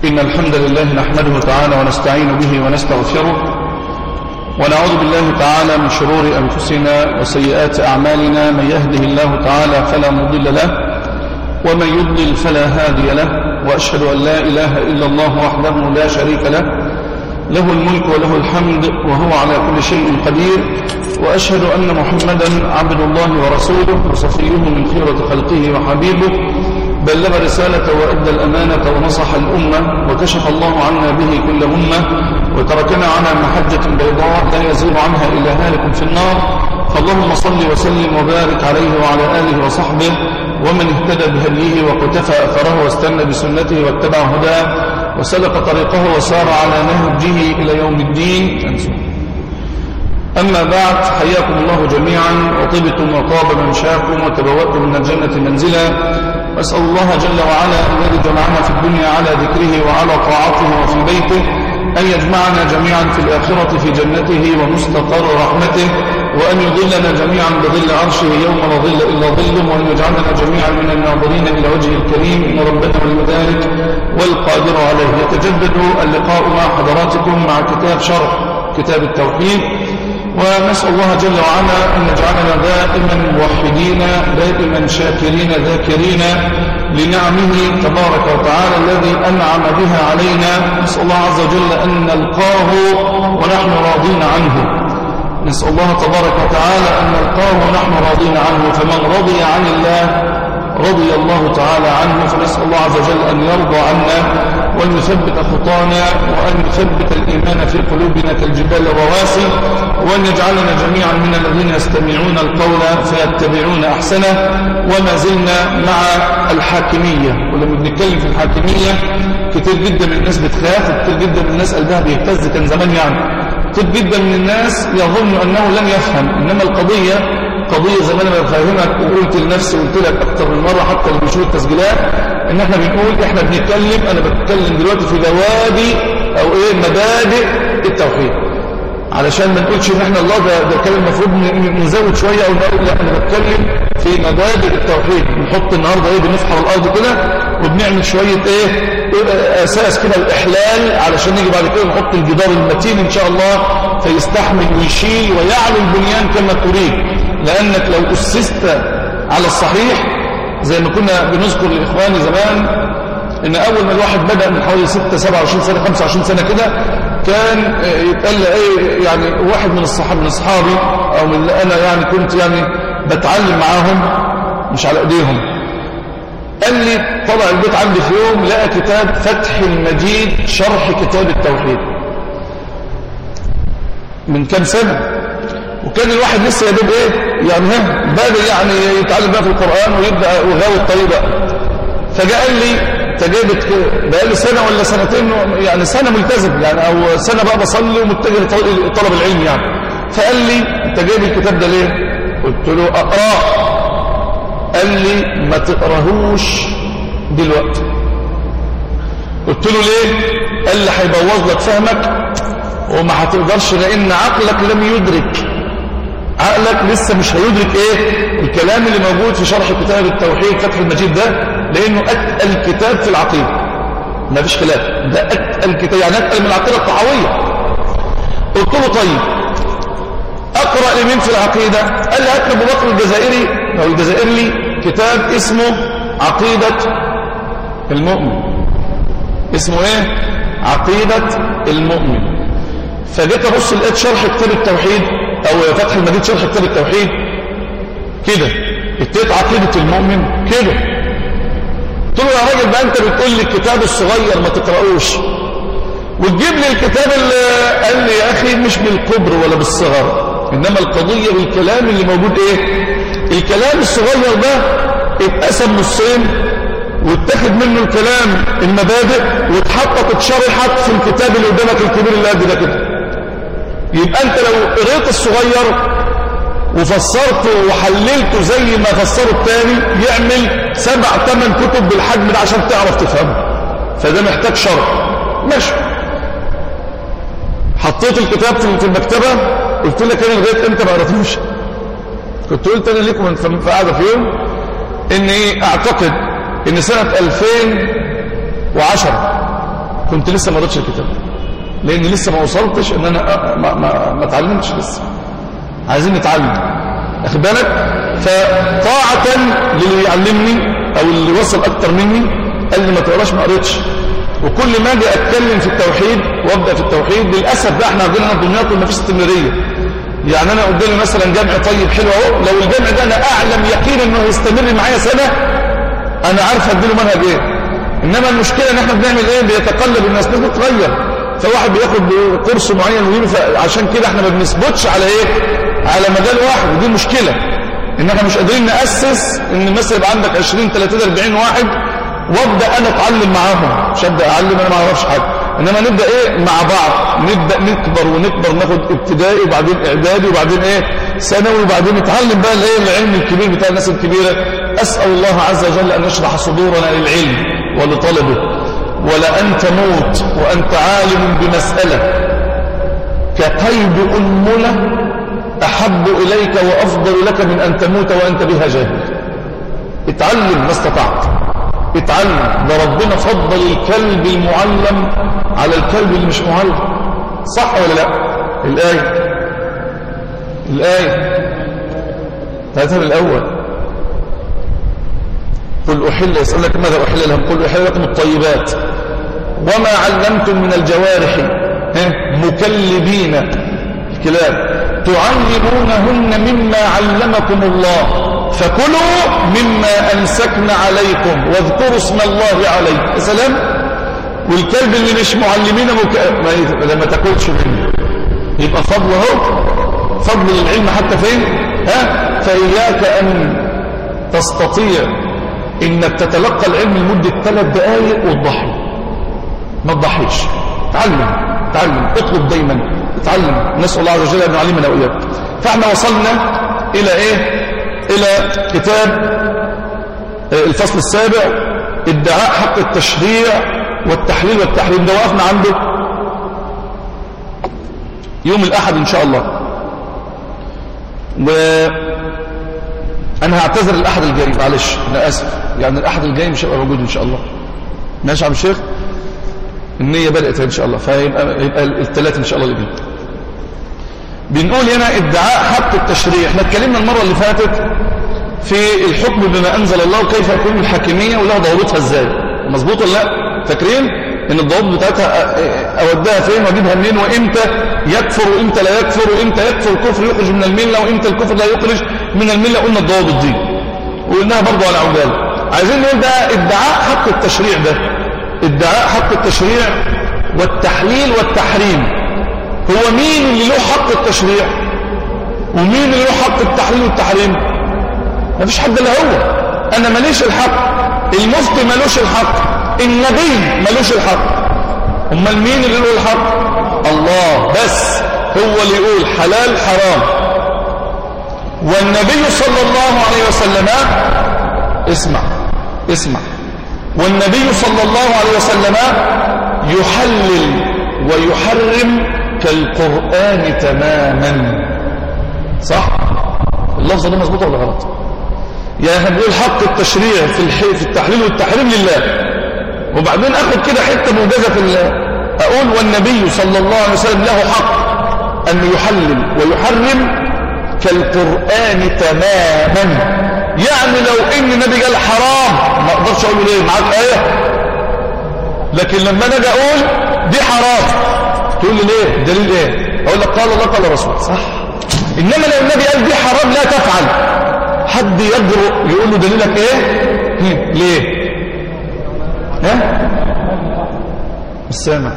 إن الحمد لله نحمده تعالى ونستعين به ونستغفره ونعوذ بالله تعالى من شرور أنفسنا وسيئات أعمالنا من يهده الله تعالى فلا مضل له ومن يضلل فلا هادي له وأشهد أن لا إله إلا الله وحده لا شريك له له الملك وله الحمد وهو على كل شيء قدير وأشهد أن محمدا عبد الله ورسوله وصفيه من خيرة خلقه وحبيبه بلغ رسالة وأدى الأمانة ونصح الأمة وكشف الله عنا به كل أمة وتركنا على محجة بيضاء لا يزيل عنها إلا هالك في النار فاللهم صل وسلم وبارك عليه وعلى آله وصحبه ومن اهتدى بهديه وقتفى أثره واستنى بسنته واتبع هداه وسلك طريقه وسار على نهجه إلى يوم الدين أما بعد حياكم الله جميعا وطبتم وطاب منشاكم وتبوأتم من الجنة منزلا أسأل الله جل وعلا الذي جمعنا في الدنيا على ذكره وعلى طاعته وفي بيته أن يجمعنا جميعا في الآخرة في جنته ومستقر رحمته وأن يظلنا جميعا بظل عرشه يوم لا ظل إلا ظله وأن يجعلنا جميعا من الناظرين إلى وجهه الكريم إن ربنا ولي ذلك والقادر عليه يتجدد اللقاء مع حضراتكم مع كتاب شرح كتاب التوحيد ونسأل الله جل وعلا أن يجعلنا دائما موحدين دائما شاكرين ذاكرين لنعمه تبارك وتعالى الذي أنعم بها علينا نسأل الله عز وجل أن نلقاه ونحن راضين عنه نسأل الله تبارك وتعالى أن نلقاه ونحن راضين عنه فمن رضي عن الله رضي الله تعالى عنه فنسأل الله عز وجل أن يرضى عنا وأن يثبت خطانا وأن يثبت الإيمان في قلوبنا كالجبال الرواسي وأن يجعلنا جميعا من الذين يستمعون القول فيتبعون أحسنه وما زلنا مع الحاكمية ولما بنتكلم في الحاكمية كتير جدا من الناس بتخاف وكتير جدا من الناس قلبها بيهتز كان زمان يعني كتير جدا من الناس يظن أنه لن يفهم إنما القضية قضية زي ما انا بفهمك وقلت لنفسي وقلت لك اكتر من مرة حتى اللي بيشوف التسجيلات ان احنا بنقول احنا بنتكلم انا بتكلم دلوقتي في بوادي او ايه مبادئ التوحيد علشان ما نقولش ان احنا الله ده, ده كان المفروض نزود شوية او نقول لا انا بتكلم في مبادئ التوحيد نحط النهاردة ايه بنفحر الارض كده وبنعمل شوية ايه اساس كده الاحلال علشان نيجي بعد كده نحط الجدار المتين ان شاء الله فيستحمل ويشيل ويعلو البنيان كما تريد لانك لو اسست على الصحيح زي ما كنا بنذكر لاخواني زمان ان اول ما الواحد بدا من حوالي 6 27 سنه 25 سنه كده كان يتقال ايه يعني واحد من الصحاب من اصحابي او من اللي انا يعني كنت يعني بتعلم معاهم مش على ايديهم قال لي طلع البيت عندي في يوم لقى كتاب فتح المجيد شرح كتاب التوحيد من كام سنة وكان الواحد لسه يدوب ايه يعني ها بادئ يعني يتعلم بقى في القرآن ويبدأ وغاوي الطريق بقى فجاء قال لي تجربة بقى لي سنة ولا سنتين يعني سنة ملتزم يعني او سنة بقى بصلي ومتجه لطلب العلم يعني فقال لي انت جايب الكتاب ده ليه قلت له اقراه قال لي ما تقراهوش دلوقتي قلت له ليه قال لي هيبوظ لك فهمك وما هتقدرش لان عقلك لم يدرك عقلك لسه مش هيدرك ايه الكلام اللي موجود في شرح كتاب التوحيد فتح المجيد ده لانه اتقل كتاب في العقيده ما فيش خلاف ده اتقل كتاب يعني اتقل من العقيده الطحاويه قلت له طيب اقرا لمين في العقيده قال لي هات ابو بكر الجزائري او الجزائري كتاب اسمه عقيده المؤمن اسمه ايه عقيده المؤمن فجيت ابص لقيت شرح كتاب التوحيد او فتح المجيد شرح كتاب التوحيد كده اتيت عقيده المؤمن كده قلت له يا راجل بقى انت بتقول لي الكتاب الصغير ما تقراوش وتجيب لي الكتاب اللي قال لي يا اخي مش بالكبر ولا بالصغر انما القضيه بالكلام اللي موجود ايه الكلام الصغير ده اتقسم نصين واتخذ منه الكلام المبادئ واتحطت اتشرحت في الكتاب اللي قدامك الكبير اللي قد ده كده يبقى انت لو قريت الصغير وفسرته وحللته زي ما فسره التاني يعمل سبع ثمان كتب بالحجم ده عشان تعرف تفهمه فده محتاج شرح ماشي حطيت الكتاب في المكتبة قلت لك انا لغايه امتى ما قريتوش كنت قلت انا لكم في قاعده في يوم اني اعتقد ان سنه 2010 كنت لسه ما قريتش الكتاب لاني لسه ما وصلتش ان انا ما ما, ما اتعلمتش لسه عايزين نتعلم اخد بالك فطاعه للي يعلمني او اللي وصل اكتر مني قال لي ما تقراش ما قريتش وكل ما اجي اتكلم في التوحيد وابدا في التوحيد للاسف بقى احنا عندنا دمياط وما فيش استمراريه يعني انا قدامي مثلا جمع طيب حلو اهو لو الجمع ده انا اعلم يقينا انه هيستمر معايا سنه انا عارف اديله منهج ايه انما المشكله ان احنا بنعمل ايه بيتقلب الناس ناس بتتغير فواحد بياخد كورس معين ويجي عشان كده احنا ما بنثبتش على ايه على مجال واحد ودي مشكله ان احنا مش قادرين ناسس ان مثلا يبقى عندك 20 30 40 واحد وابدا انا اتعلم معاهم مش ابدا اعلم انا ما اعرفش حاجه انما نبدا ايه مع بعض نبدا نكبر ونكبر ناخد ابتدائي وبعدين اعدادي وبعدين ايه ثانوي وبعدين نتعلم بقى الايه العلم الكبير بتاع الناس الكبيره اسال الله عز وجل ان يشرح صدورنا للعلم ولطلبه ولأن تموت وأنت عالم بمسألة كقيد أنملة أحب إليك وأفضل لك من أن تموت وأنت بها جاهل اتعلم ما استطعت اتعلم ده ربنا فضل الكلب المعلم على الكلب اللي مش معلم صح ولا لا الآية الآية هذا الأول قل أحل يسألك ماذا أحل لهم قل أحل لكم الطيبات وما علمتم من الجوارح مكلبين الكلاب تعلمونهن مما علمكم الله فكلوا مما أمسكن عليكم واذكروا اسم الله عليه يا سلام والكلب اللي مش معلمين مك... ما لما تاكلش منه يبقى فضل اهو فضل العلم حتى فين ها فإياك أن تستطيع انك تتلقى العلم لمدة ثلاث دقائق وتضحي ما تضحيش تعلم تعلم اطلب دايما اتعلم نسأل الله عز وجل ان يعلمنا واياك فاحنا وصلنا الى ايه الى كتاب الفصل السابع ادعاء حق التشريع والتحليل والتحريم ده وقفنا عنده يوم الاحد ان شاء الله و انا هعتذر الاحد الجاي معلش انا اسف يعني الاحد الجاي مش هيبقى موجود ان شاء الله ماشي يا عم الشيخ النيه بدات ان شاء الله فيبقى يبقى الثلاث ان شاء الله اللي بنقول هنا ادعاء حق التشريع احنا اتكلمنا المره اللي فاتت في الحكم بما انزل الله وكيف يكون الحاكميه ولها ضوابطها ازاي مظبوط ولا لا فاكرين ان الضوابط بتاعتها اوديها فين واجيبها منين وامتى يكفر وامتى لا يكفر وامتى يكفر الكفر يخرج من المله وامتى الكفر لا يخرج من المله قلنا الضوابط دي وقلناها برضه على عجال عايزين نقول ده ادعاء حق التشريع ده ادعاء حق التشريع والتحليل والتحريم هو مين اللي له حق التشريع ومين اللي له حق التحليل والتحريم مفيش حد الا هو انا ماليش الحق المفتي مالوش الحق النبي مالوش الحق امال مين اللي له الحق الله بس هو اللي يقول حلال حرام والنبي صلى الله عليه وسلم اسمع اسمع والنبي صلى الله عليه وسلم يحلل ويحرم كالقرآن تماما صح اللفظ ده مظبوط ولا غلط يعني احنا بنقول حق التشريع في الحي في التحليل والتحريم لله وبعدين اخد كده حته موجزه في الله اقول والنبي صلى الله عليه وسلم له حق ان يحلل ويحرم كالقران تماما يعني لو ان النبي قال حرام ما اقدرش اقول له ليه معاك ايه لكن لما انا اجي اقول دي حرام تقول لي ليه دليل ايه اقول لك قال الله قال الرسول صح انما لو النبي قال دي حرام لا تفعل حد يجرؤ يقول له دليلك ايه ليه ها مش سامع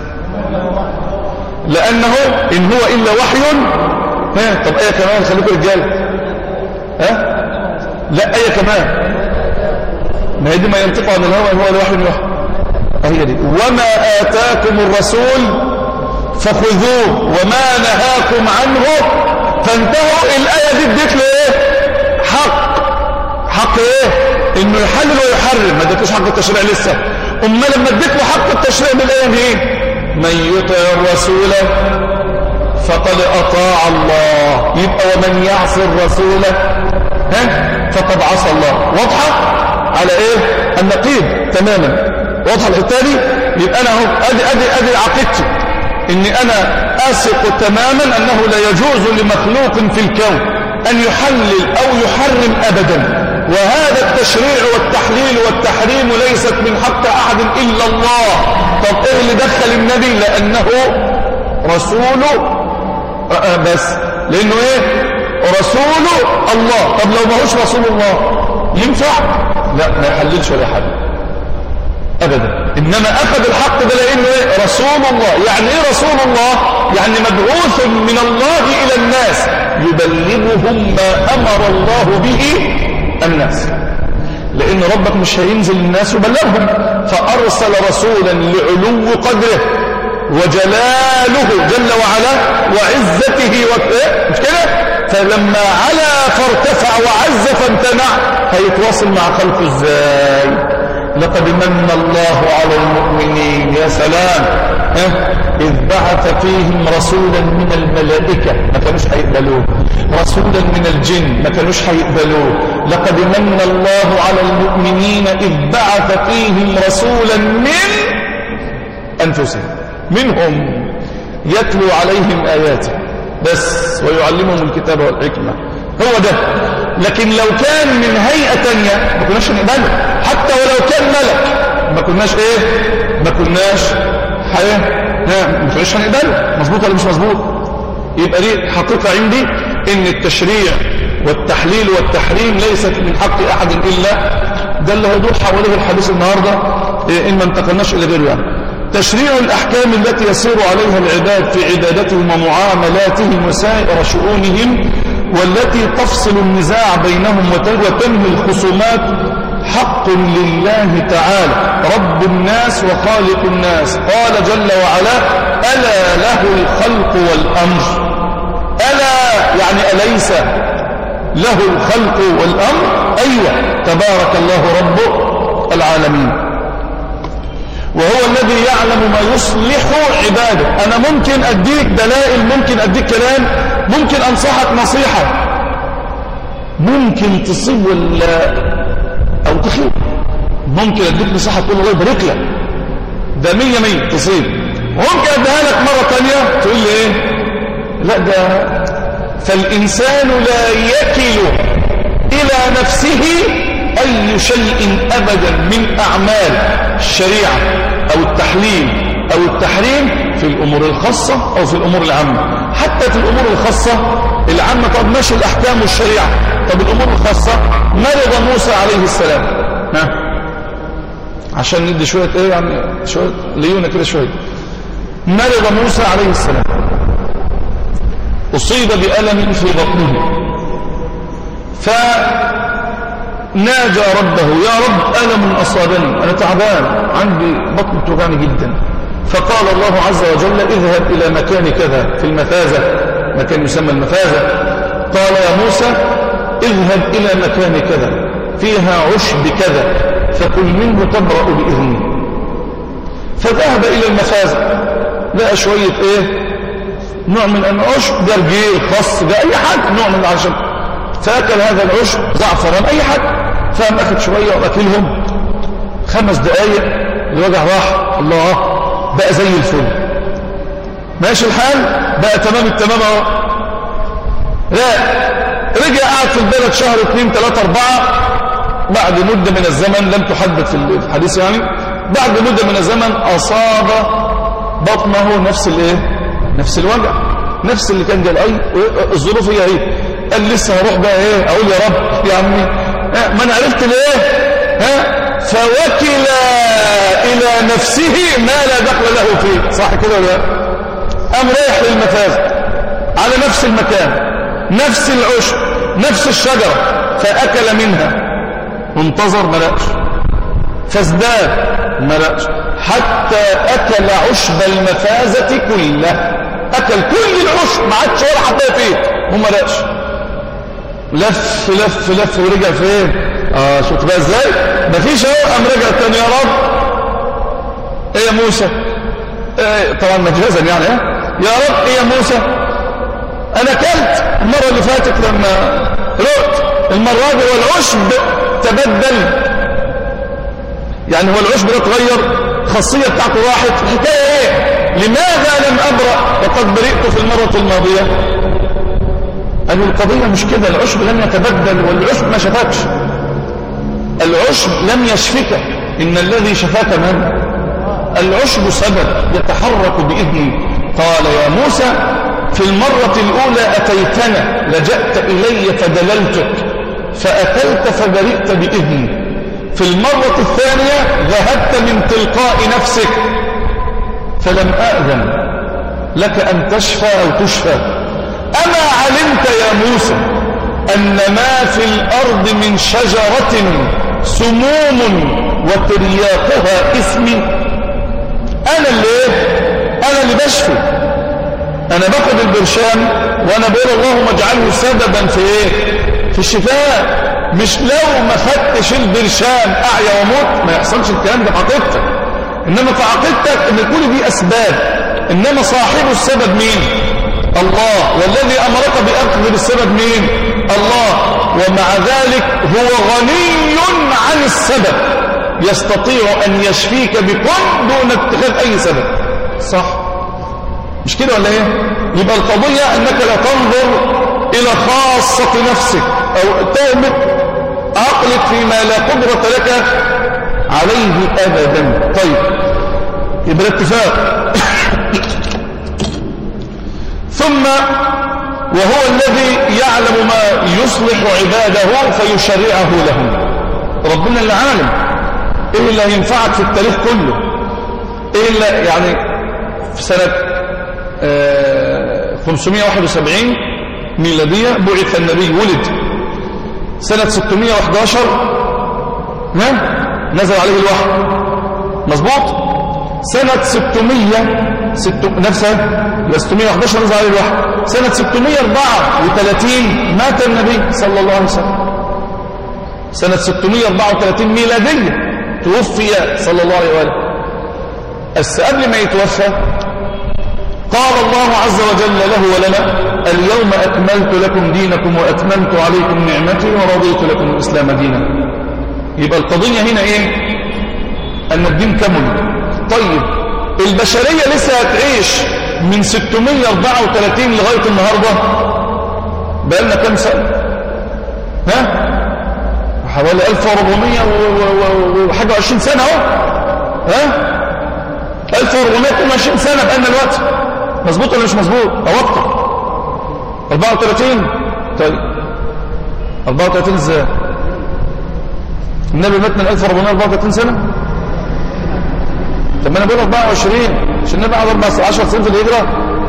لانه ان هو الا وحي ها طب ايه كمان خليكم رجاله ها لا ايه كمان ما هي دي ما ينطق عن الهوى هو الوحي الوحي هي دي وما اتاكم الرسول فخذوه وما نهاكم عنه فانتهوا الايه دي اديت له ايه حق حق ايه انه يحلل ويحرم ما اديتوش حق التشريع لسه اما لما اديت له حق التشريع بالايه دي من يطع الرسول فقد اطاع الله يبقى ومن يعصي الرسول ها فقد عصى الله واضحه على ايه النقيض تماما واضحه الحته دي يبقى انا اهو ادي ادي ادي عقيدتي اني انا اثق تماما انه لا يجوز لمخلوق في الكون ان يحلل او يحرم ابدا وهذا التشريع والتحليل والتحريم ليست من حق احد الا الله طب ايه اللي دخل النبي لانه رسول بس لانه ايه رسول الله طب لو ما هوش رسول الله ينفع لا ما يحللش ولا يحرم ابدا انما اخذ الحق ده لانه ايه رسول الله يعني ايه رسول الله يعني مبعوث من الله الى الناس يبلغهم ما امر الله به الناس لان ربك مش هينزل الناس يبلغهم فارسل رسولا لعلو قدره وجلاله جل وعلا وعزته وكده مش كده فلما علا فارتفع وعز فامتنع هيتواصل مع خلقه ازاي لقد من الله على المؤمنين يا سلام ها إذ بعث فيهم رسولا من الملائكة ما كانوش هيقبلوه رسولا من الجن ما كانوش هيقبلوه لقد من الله على المؤمنين إذ بعث فيهم رسولا من أنفسهم منهم يتلو عليهم آياته بس ويعلمهم الكتاب والحكمة هو ده لكن لو كان من هيئة تانية ما كناش نقبله حتى ولو كان ملك ما كناش ايه ما كناش حياة ما كناش هنقبله مظبوط ولا مش مظبوط يبقى دي حقيقة عندي ان التشريع والتحليل والتحريم ليست من حق احد الا ده اللي هيدور حواليه الحديث النهاردة إيه ان ما انتقلناش الى غيره يعني تشريع الأحكام التي يسير عليها العباد في عبادتهم ومعاملاتهم وسائر شؤونهم والتي تفصل النزاع بينهم وتنهي الخصومات حق لله تعالى رب الناس وخالق الناس قال جل وعلا ألا له الخلق والأمر ألا يعني أليس له الخلق والأمر أيوة تبارك الله رب العالمين وهو الذي يعلم ما يصلح عباده أنا ممكن أديك دلائل ممكن أديك كلام ممكن أنصحك نصيحة ممكن تصيب ولا أو تخيب ممكن أديك نصيحة تقول الله يبارك لك ده مية مية تصيب ممكن أديها لك مرة تانية تقول لي إيه لا ده فالإنسان لا يكل إلى نفسه أي شيء أبدا من أعمال الشريعة أو التحليل أو التحريم في الأمور الخاصة أو في الأمور العامة حتى في الأمور الخاصة العامة طب ماشي الأحكام والشريعة طب الأمور الخاصة مرض موسى عليه السلام ها عشان ندي شوية ايه يعني شوية ليونة كده شوية مرض موسى عليه السلام أصيب بألم في بطنه ف ناجى ربه يا رب ألم أصابني أنا تعبان عندي بطن توجعني جدا فقال الله عز وجل اذهب إلى مكان كذا في المفازة مكان يسمى المفازة قال يا موسى اذهب إلى مكان كذا فيها عشب كذا فكل منه تبرأ بإذني فذهب إلى المفازة لقى شوية إيه نوع من العشب جرجير خص أي حاجة نوع من العشب فأكل هذا العشب زعفران أي حاجة فهم أخذ شوية وأكلهم خمس دقايق الوجع راح الله بقى زي الفل ماشي الحال بقى تمام التمام اهو لا رجع قاعد في البلد شهر اثنين ثلاثة أربعة بعد مدة من الزمن لم تحدد في الحديث يعني بعد مدة من الزمن أصاب بطنه نفس الايه نفس الوجع نفس اللي كان جاي اي الظروف هي هي قال لسه هروح بقى ايه اقول يا رب يا عمي ما انا عرفت ليه ها فوكل الى نفسه ما لا دخل له فيه صح كده ولا قام رايح للمفاز على نفس المكان نفس العشب نفس الشجرة فأكل منها وانتظر ما لقش فازداد ما لقش حتى أكل عشب المفازة كله أكل كل العشب ما عادش ولا حبايه فيه وما لقش لف لف لف ورجع فين اه شفت بقى ازاي مفيش اهو قام رجع تاني يا رب ايه يا موسى إيه طبعا مجازا يعني ايه يا رب ايه يا موسى انا اكلت المره اللي فاتت لما رقت المره دي والعشب تبدل يعني هو العشب ده اتغير الخاصية بتاعته راحت الحكاية ايه لماذا لم أبرأ وقد برئت في المرة الماضية قالوا القضية مش كده العشب لم يتبدل والعشب ما شفاكش العشب لم يشفك إن الذي شفاك من العشب سبب يتحرك بإذنه قال يا موسى في المرة الأولى أتيتنا لجأت إلي فدللتك فأتيت فبرئت بإذني في المرة الثانية ذهبت من تلقاء نفسك فلم أأذن لك أن تشفى أو تشفى أما علمت يا موسى أن ما في الأرض من شجرة سموم وترياقها اسمي أنا اللي إيه؟ أنا اللي بشفي أنا باخد البرشام وأنا بقول اللهم اجعله سببا في إيه في الشفاء مش لو ما خدتش البرشام أعيا وموت ما يحصلش الكلام ده في عقيدتك إنما في عقيدتك إن كل دي أسباب إنما صاحب السبب مين الله والذي أمرك بأخذ بالسبب مين الله ومع ذلك هو غني عن السبب يستطيع أن يشفيك بكل دون اتخاذ أي سبب صح مش كده ولا ايه يبقى القضية أنك لا تنظر إلى خاصة نفسك أو تهمك عقلك فيما لا قدرة لك عليه أبدا طيب يبقى اتفاق ثم وهو الذي يعلم ما يصلح عباده فيشرعه لهم ربنا اللي عالم ايه اللي هينفعك في التاريخ كله ايه اللي يعني في سنة آه 571 ميلادية بعث النبي ولد سنة 611 ها نزل عليه الوحي مظبوط سنة 600 ست... نفسها 611 نزل عليه الوحي سنة 634 مات النبي صلى الله عليه وسلم سنة 634 ميلادية توفي صلى الله عليه وآله بس قبل ما يتوفى قال الله عز وجل له ولنا اليوم أكملت لكم دينكم وأتممت عليكم نعمتي ورضيت لكم الإسلام دينا يبقى القضية هنا إيه أن الدين كمل طيب البشرية لسه هتعيش من 634 لغاية النهاردة بقالنا كم سنة ها حوالي 1400 وحاجة 20 سنة اهو ها 1422 سنة بقالنا الوقت مظبوط ولا مش مظبوط او اكتر 34 طيب 34 ازاي النبي مات من 1434 سنة طب ما انا بقول 24 عشان النبي قعد 10 سنين في الهجرة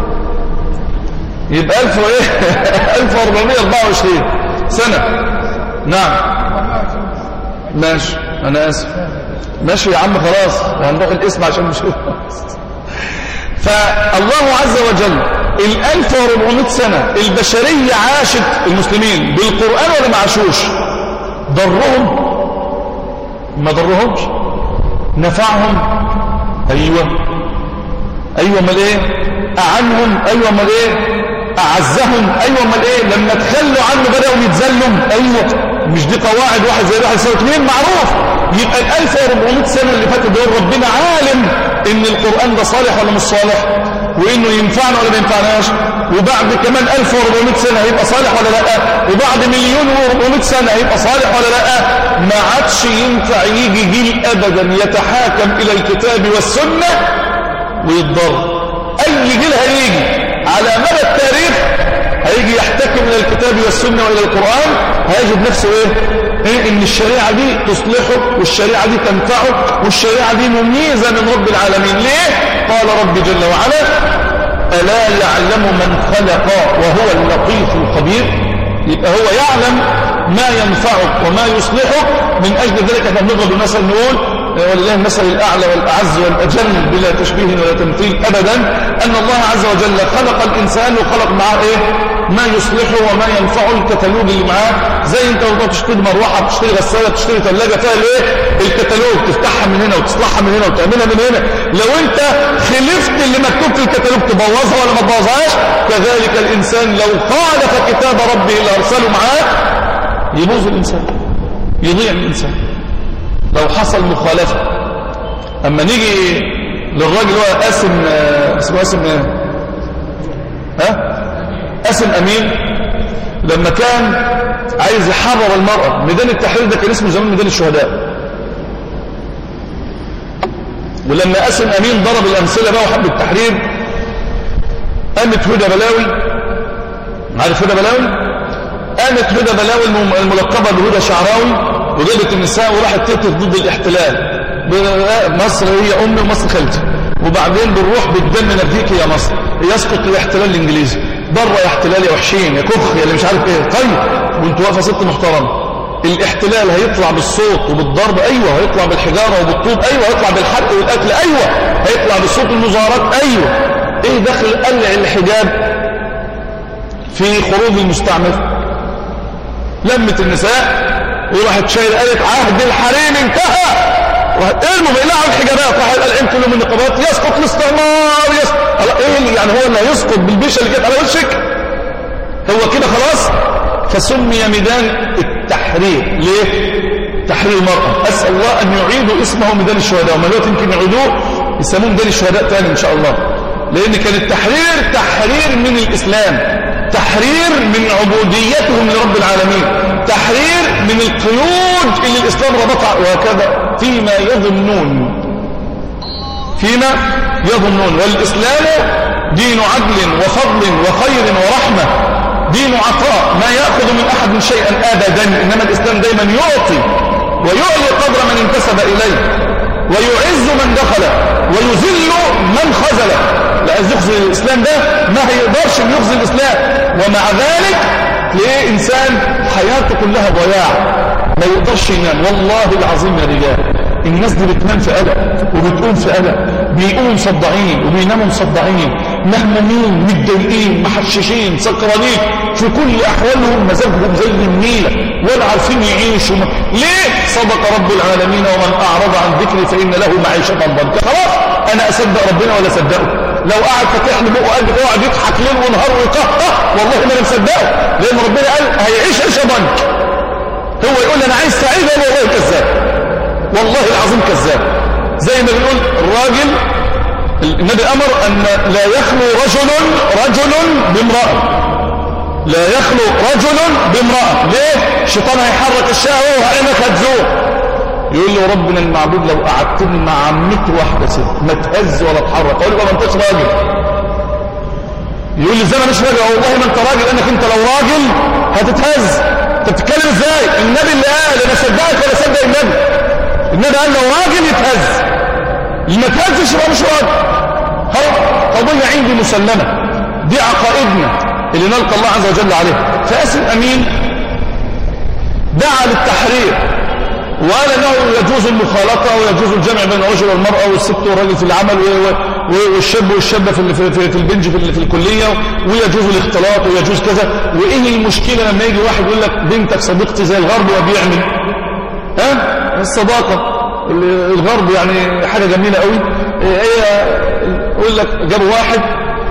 يبقى 1000 وايه 1424 سنة نعم ماشي انا اسف ماشي يا عم خلاص هنروح الاسم عشان مش فالله عز وجل ال 1400 سنة البشرية عاشت المسلمين بالقرآن ولا ما عاشوش ضرهم ما ضرهمش نفعهم ايوه ايوه امال ايه اعنهم ايوه امال ايه اعزهم ايوه امال ايه لما تخلوا عنه بداوا يتذلوا ايوه مش دي قواعد واحد زي واحد يساوي اثنين معروف يبقى ال 1400 سنه اللي فاتوا دول ربنا عالم ان القران ده صالح ولا مش صالح وانه ينفعنا ولا ما ينفعناش وبعد كمان 1400 سنه هيبقى صالح ولا لا وبعد مليون و400 سنه هيبقى صالح ولا لا ما عادش ينفع يجي جيل ابدا يتحاكم الى الكتاب والسنه ويتضر اي جيل هيجي على مدى التاريخ هيجي يحتكم الى الكتاب والسنه والى القران هيجد نفسه ايه إيه إن الشريعة دي تصلحه والشريعة دي تنفعه والشريعة دي مميزة من رب العالمين ليه؟ قال رب جل وعلا ألا يعلم من خلق وهو اللطيف الخبير يبقى هو يعلم ما ينفعك وما يصلحك من أجل ذلك احنا بنضرب المثل نقول ولله المثل الأعلى والأعز والأجل بلا تشبيه ولا تمثيل أبدا أن الله عز وجل خلق الإنسان وخلق معاه إيه ما يصلحه وما ينفعه الكتالوج اللي معاه زي انت لو تشتري مروحه تشتري غساله تشتري ثلاجه فيها الايه الكتالوج تفتحها من هنا وتصلحها من هنا وتعملها من هنا لو انت خلفت اللي مكتوب في الكتالوج تبوظها ولا ما تبوظهاش كذلك الانسان لو خالف كتاب ربه اللي ارسله معاه يبوظ الانسان يضيع الانسان لو حصل مخالفه اما نيجي للراجل هو قاسم اسمه قاسم ايه ها قاسم امين لما كان عايز يحرر المرأة ميدان التحرير ده كان اسمه زمان ميدان الشهداء ولما قاسم امين ضرب الامثله بقى وحب التحرير قامت هدى بلاوي عارف هدى بلاوي قامت هدى بلاوي الملقبه بهدى شعراوي وجابت النساء وراحت تهتف ضد الاحتلال مصر هي امي ومصر خالتي وبعدين بنروح بالدم نديك يا مصر يسقط الاحتلال الانجليزي بره يا احتلال يا وحشين يا كخ يا اللي مش عارف ايه طيب وانت واقفه ست محترمه الاحتلال هيطلع بالصوت وبالضرب ايوه هيطلع بالحجاره وبالطوب ايوه هيطلع بالحرق والاكل ايوه هيطلع بالصوت المظاهرات ايوه ايه دخل قلع الحجاب في خروج المستعمر لمت النساء وراحت شايل قالت عهد الحريم انتهى وهتقلموا بيقلعوا الحجابات راح قال انتوا من النقابات يسقط الاستعمار يسقط ايه يعني هو اللي هيسقط بالبيشه اللي جت على وشك هو كده خلاص فسمي ميدان التحرير ليه تحرير المرأة أسأل الله أن يعيدوا اسمه ميدان الشهداء وما دلوقتي يمكن يعيدوه يسموه ميدان الشهداء تاني إن شاء الله لأن كان التحرير تحرير من الإسلام تحرير من عبوديتهم لرب العالمين تحرير من القيود اللي الإسلام ربطها وهكذا فيما يظنون فيما يظنون والإسلام دين عدل وفضل وخير ورحمة دين عطاء ما يأخذ من أحد شيئا أبدا إنما الإسلام دايما يعطي ويعلي قدر من انتسب إليه ويعز من دخل ويذل من خزل لأن يخزي الإسلام ده ما هيقدرش ان يخزي الإسلام ومع ذلك تلاقيه إنسان حياته كلها ضياع ما يقدرش ينام والله العظيم يا رجال الناس دي بتنام في قلق وبتقوم في قلق بيقوموا مصدعين وبيناموا مصدعين مهمومين متضايقين محششين سكرانين في كل احوالهم مزاجهم زي النيله ولا عارفين يعيشوا ليه صدق رب العالمين ومن اعرض عن ذكري فان له معيشه ضنكا خلاص انا اصدق ربنا ولا اصدقه لو قعد فاتح لي بقه قال اقعد يضحك ليل ونهار ويقهقه والله ما انا مصدقه لان ربنا قال هيعيش عيشه ضنك هو يقول انا عايز سعيد انا والله كذاب والله العظيم كذاب زي ما بنقول الراجل النبي أمر أن لا يخلو رجل رجل بامرأة لا يخلو رجل بامرأة ليه؟ الشيطان هيحرك الشهوة وعينك هتزور يقول له ربنا المعبود لو قعدتني مع 100 واحدة ست ما تهز ولا تحرك اقول له ما انتش راجل يقول لي ازاي ما مش راجل والله ما انت راجل لانك انت لو راجل هتتهز انت بتتكلم ازاي النبي اللي قال انا صدقك ولا صدق النبي النبي قال لو راجل يتهز اللي ما تهزش يبقى مش راجل قضية عندي مسلمة دي عقائدنا اللي نلقى الله عز وجل عليها فأسم أمين دعا للتحرير وقال انه يجوز المخالطة ويجوز الجمع بين الرجل والمرأة والست والرجل في العمل والشاب والشابة في في البنج في, في الكلية ويجوز الاختلاط ويجوز كذا وايه المشكلة لما يجي واحد يقول لك بنتك صديقتي زي الغرب وبيعمل ها الصداقة الغرب يعني حاجة جميلة قوي هي يقول لك جابوا واحد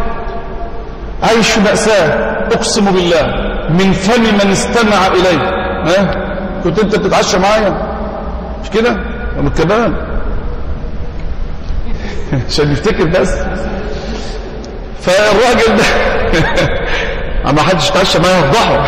عايش مأساة أقسم بالله من فم من استمع إليه ها كنت أنت بتتعشى معايا مش كده من كمان عشان يفتكر بس فالراجل ده ما حدش يتعشى معايا يفضحه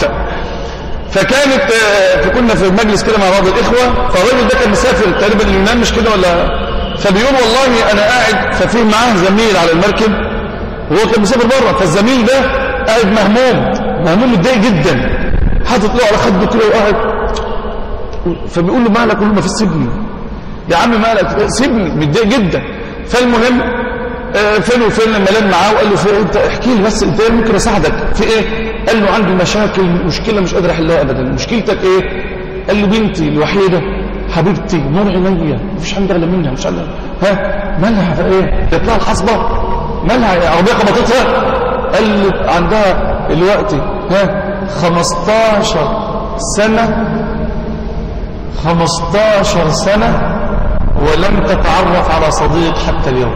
فكانت كنا في مجلس كده مع بعض الإخوة فالراجل ده كان مسافر تقريبا اليونان مش كده ولا فبيقول والله أنا قاعد ففيه معاه زميل على المركب وهو كان مسافر بره فالزميل ده قاعد مهموم مهموم متضايق جدا حاطط له على خده كده وقاعد فبيقول له مالك يقول له ما في سيبني يا عم مالك سيبني متضايق جدا فالمهم فين وفين لما لم معاه وقال له في انت احكي لي بس انت ممكن اساعدك في ايه قال له عندي مشاكل مشكله مش قادر احلها ابدا مشكلتك ايه قال له بنتي الوحيده حبيبتي نور عينيا مفيش عندي اغلى منها مش عندها ها مالها في ايه جات لها الحصبه مالها عربيه خبطتها قال له عندها دلوقتي ها 15 سنه 15 سنه ولم تتعرف على صديق حتى اليوم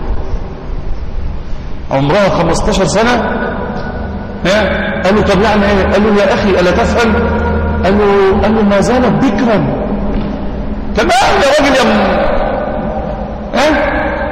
عمرها 15 سنة ها قال له طب يعني ايه قال له يا اخي الا تفهم قال له قال له ما زالت بكرا تمام يا راجل يا م...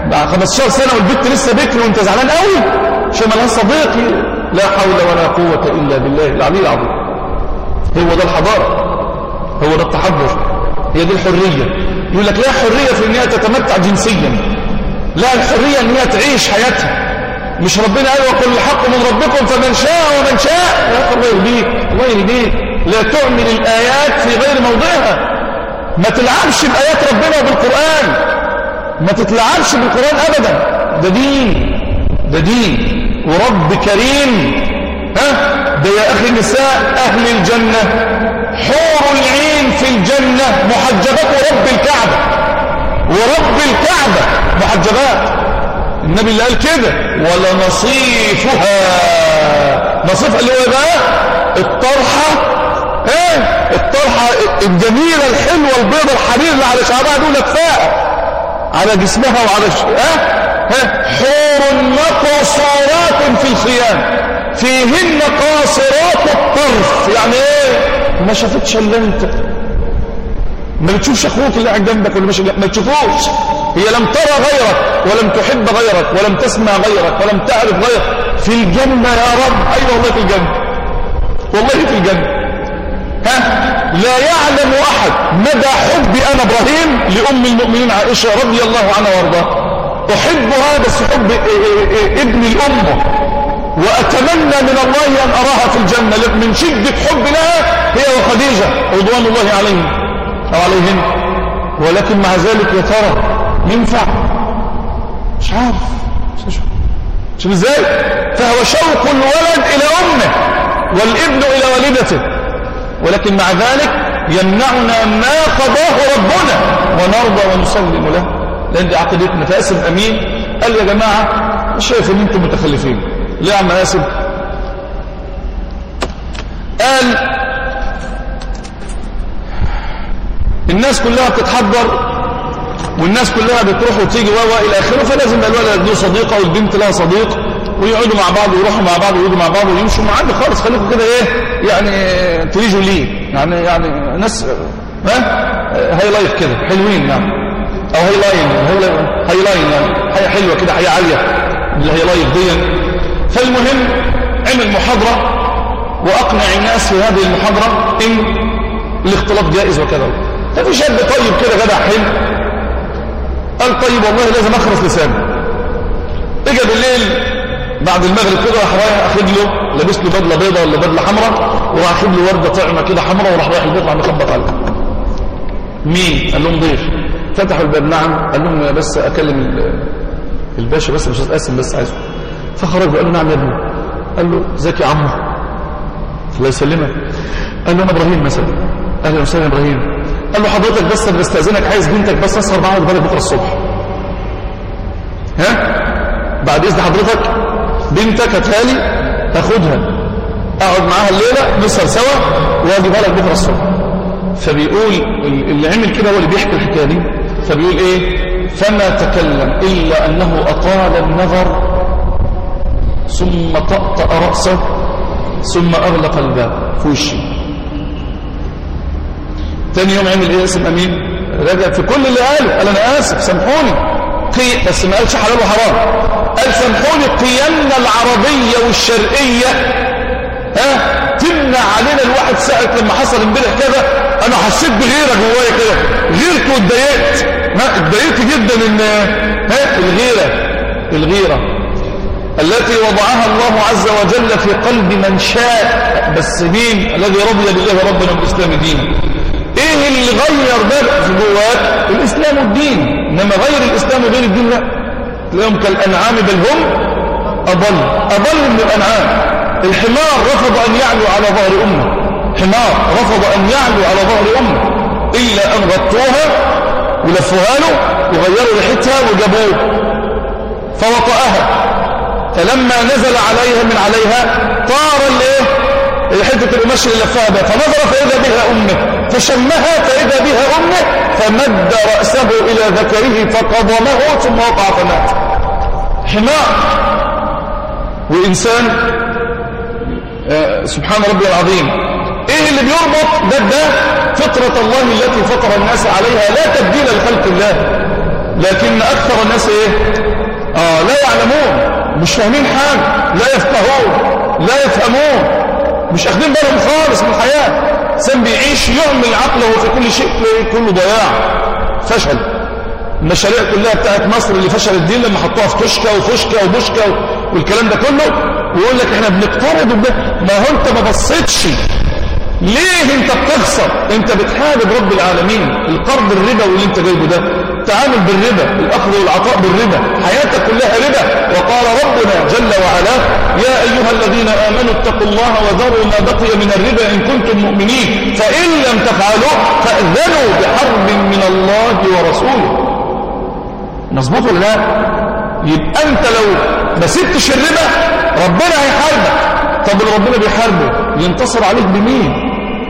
بعد 15 سنة والبنت لسه بكر وانت زعلان قوي عشان مالها صديق لا حول ولا قوة إلا بالله العلي العظيم هو ده الحضارة هو ده التحضر هي دي الحرية يقول لك لا حرية في انها تتمتع جنسيا لا الحرية ان هي تعيش حياتها مش ربنا قال وقل الحق من ربكم فمن شاء ومن شاء يا الله يهديك الله يهديك لا تعمل الآيات في غير موضعها ما تلعبش بآيات ربنا وبالقرآن ما تتلعبش بالقرآن أبدا ده دين ده دين ورب كريم ها ده يا أخي نساء أهل الجنة حور العين في الجنة محجبات ورب الكعبة ورب الكعبة محجبات النبي اللي قال كده ولا نصيفها نصيفها اللي هو بقى الطرحة ايه الطرحة الجميلة الحلوة البيضة الحرير اللي على شعرها دول لفاء على جسمها وعلى ش... ها ها حور مقصورات في الخيام فيهن قاصرات الطرف يعني ايه ما شافتش الا انت ما بتشوفش اخوك اللي قاعد جنبك ولا ماشي ما تشوفوش هي لم ترى غيرك ولم تحب غيرك ولم تسمع غيرك ولم تعرف غيرك في الجنة يا رب أيوة والله في الجنة والله في الجنة ها لا يعلم أحد مدى حبي أنا إبراهيم لأم المؤمنين عائشة رضي الله عنها وارضاها أحبها بس حب ابن الأمة وأتمنى من الله أن أراها في الجنة من شدة حب لها هي وخديجة رضوان الله عليهم أو عليهن ولكن مع ذلك يا ترى ينفع مش عارف شوف ازاي فهو شوق الولد إلى أمه والابن إلى والدته ولكن مع ذلك يمنعنا ما قضاه ربنا ونرضى ونسلم له لأن دي عقيدتنا فاسم أمين قال يا جماعة مش شايف ان انتم متخلفين ليه يا عم اسم قال الناس كلها بتتحضر والناس كلها بتروح وتيجي و الى اخره فلازم الولد له صديقه والبنت لها صديق ويقعدوا مع بعض ويروحوا مع بعض ويقعدوا مع بعض ويمشوا مع بعض خالص خليكم كده ايه يعني تريجوا ليه يعني يعني ناس ها هاي لايف كده حلوين يعني او هاي لاين هاي لاين يعني حياه حلوه كده حياه عاليه اللي هي لايف دي فالمهم عمل محاضره واقنع الناس في هذه المحاضره ان الاختلاط جائز وكذا ففي شاب طيب كده جدع حلو قال طيب والله لازم اخرس لساني اجى بالليل بعد المغرب كده راح رايح اخد له لابس له بدله بيضاء ولا بدله حمراء وراح اخد له ورده طعمه كده حمراء وراح رايح البيت عم يخبط عليه مين قال لهم ضيف فتحوا الباب نعم قال لهم بس اكلم الباشا بس مش اسم بس عايزه فخرج وقال له نعم يا ابني قال له ازيك يا عمو الله يسلمك قال له انا ابراهيم مثلا اهلا وسهلا ابراهيم قال له حضرتك بس انا بستاذنك عايز بنتك بس اسهر معاها وتبالغ بكره الصبح ها بعد اذن حضرتك بنتك هاتها لي تاخدها اقعد معاها الليله نسهر سوا واجيبها لك بكره الصبح فبيقول اللي عمل كده هو اللي بيحكي الحكايه دي فبيقول ايه فما تكلم الا انه اطال النظر ثم طأطأ رأسه ثم أغلق الباب في وشي تاني يوم عمل ايه اسم امين رجع في كل اللي قاله قال انا اسف سامحوني قي بس ما قالش حلال وحرام قال سامحوني قيمنا العربية والشرقية ها تمنع علينا الواحد ساعة لما حصل امبارح كده انا حسيت بغيرة جوايا كده غيرت واتضايقت ها اتضايقت جدا ان ها الغيرة الغيرة التي وضعها الله عز وجل في قلب من شاء بس مين الذي رضي بالله ربنا والاسلام دينا ايه اللي غير ده في جواك الاسلام والدين انما غير الاسلام وغير الدين لا تلاقيهم كالانعام بل هم اضل اضل من الانعام الحمار رفض ان يعلو على ظهر امه حمار رفض ان يعلو على ظهر امه الا ان غطوها ولفوها له وغيروا ريحتها وجابوه فوطأها فلما نزل عليها من عليها طار الايه الحته القماش اللي لفها ده فنظر فاذا بها امه فشمها فاذا بها امه فمد راسه الى ذكره فقضمه ثم وقع فمات حمار وانسان آه سبحان ربي العظيم ايه اللي بيربط ده ده فطره الله التي فطر الناس عليها لا تبديل لخلق الله لكن أكثر الناس إيه آه لا يعلمون مش فاهمين حاجة لا يفقهون لا يفهمون مش أخذين بالهم خالص من الحياة سن بيعيش يعمل عقله في كل شيء كله ضياع فشل المشاريع كلها بتاعت مصر اللي فشلت دي لما حطوها في كشكة وفشكة وبشكة والكلام ده كله ويقول لك احنا بنقترض ما هو انت ما بصيتش ليه انت بتخسر انت بتحارب رب العالمين القرض الربا واللي انت جايبه ده تعامل بالربا الاخذ والعطاء بالربا حياتك كلها ربا وقال ربنا جل وعلا يا ايها الذين امنوا اتقوا الله وذروا ما بقي من الربا ان كنتم مؤمنين فان لم تفعلوا فاذنوا بحرب من الله ورسوله مظبوط ولا لا يبقى انت لو ما سبتش الربا ربنا هيحاربك طب اللي ربنا بيحاربه ينتصر عليك بمين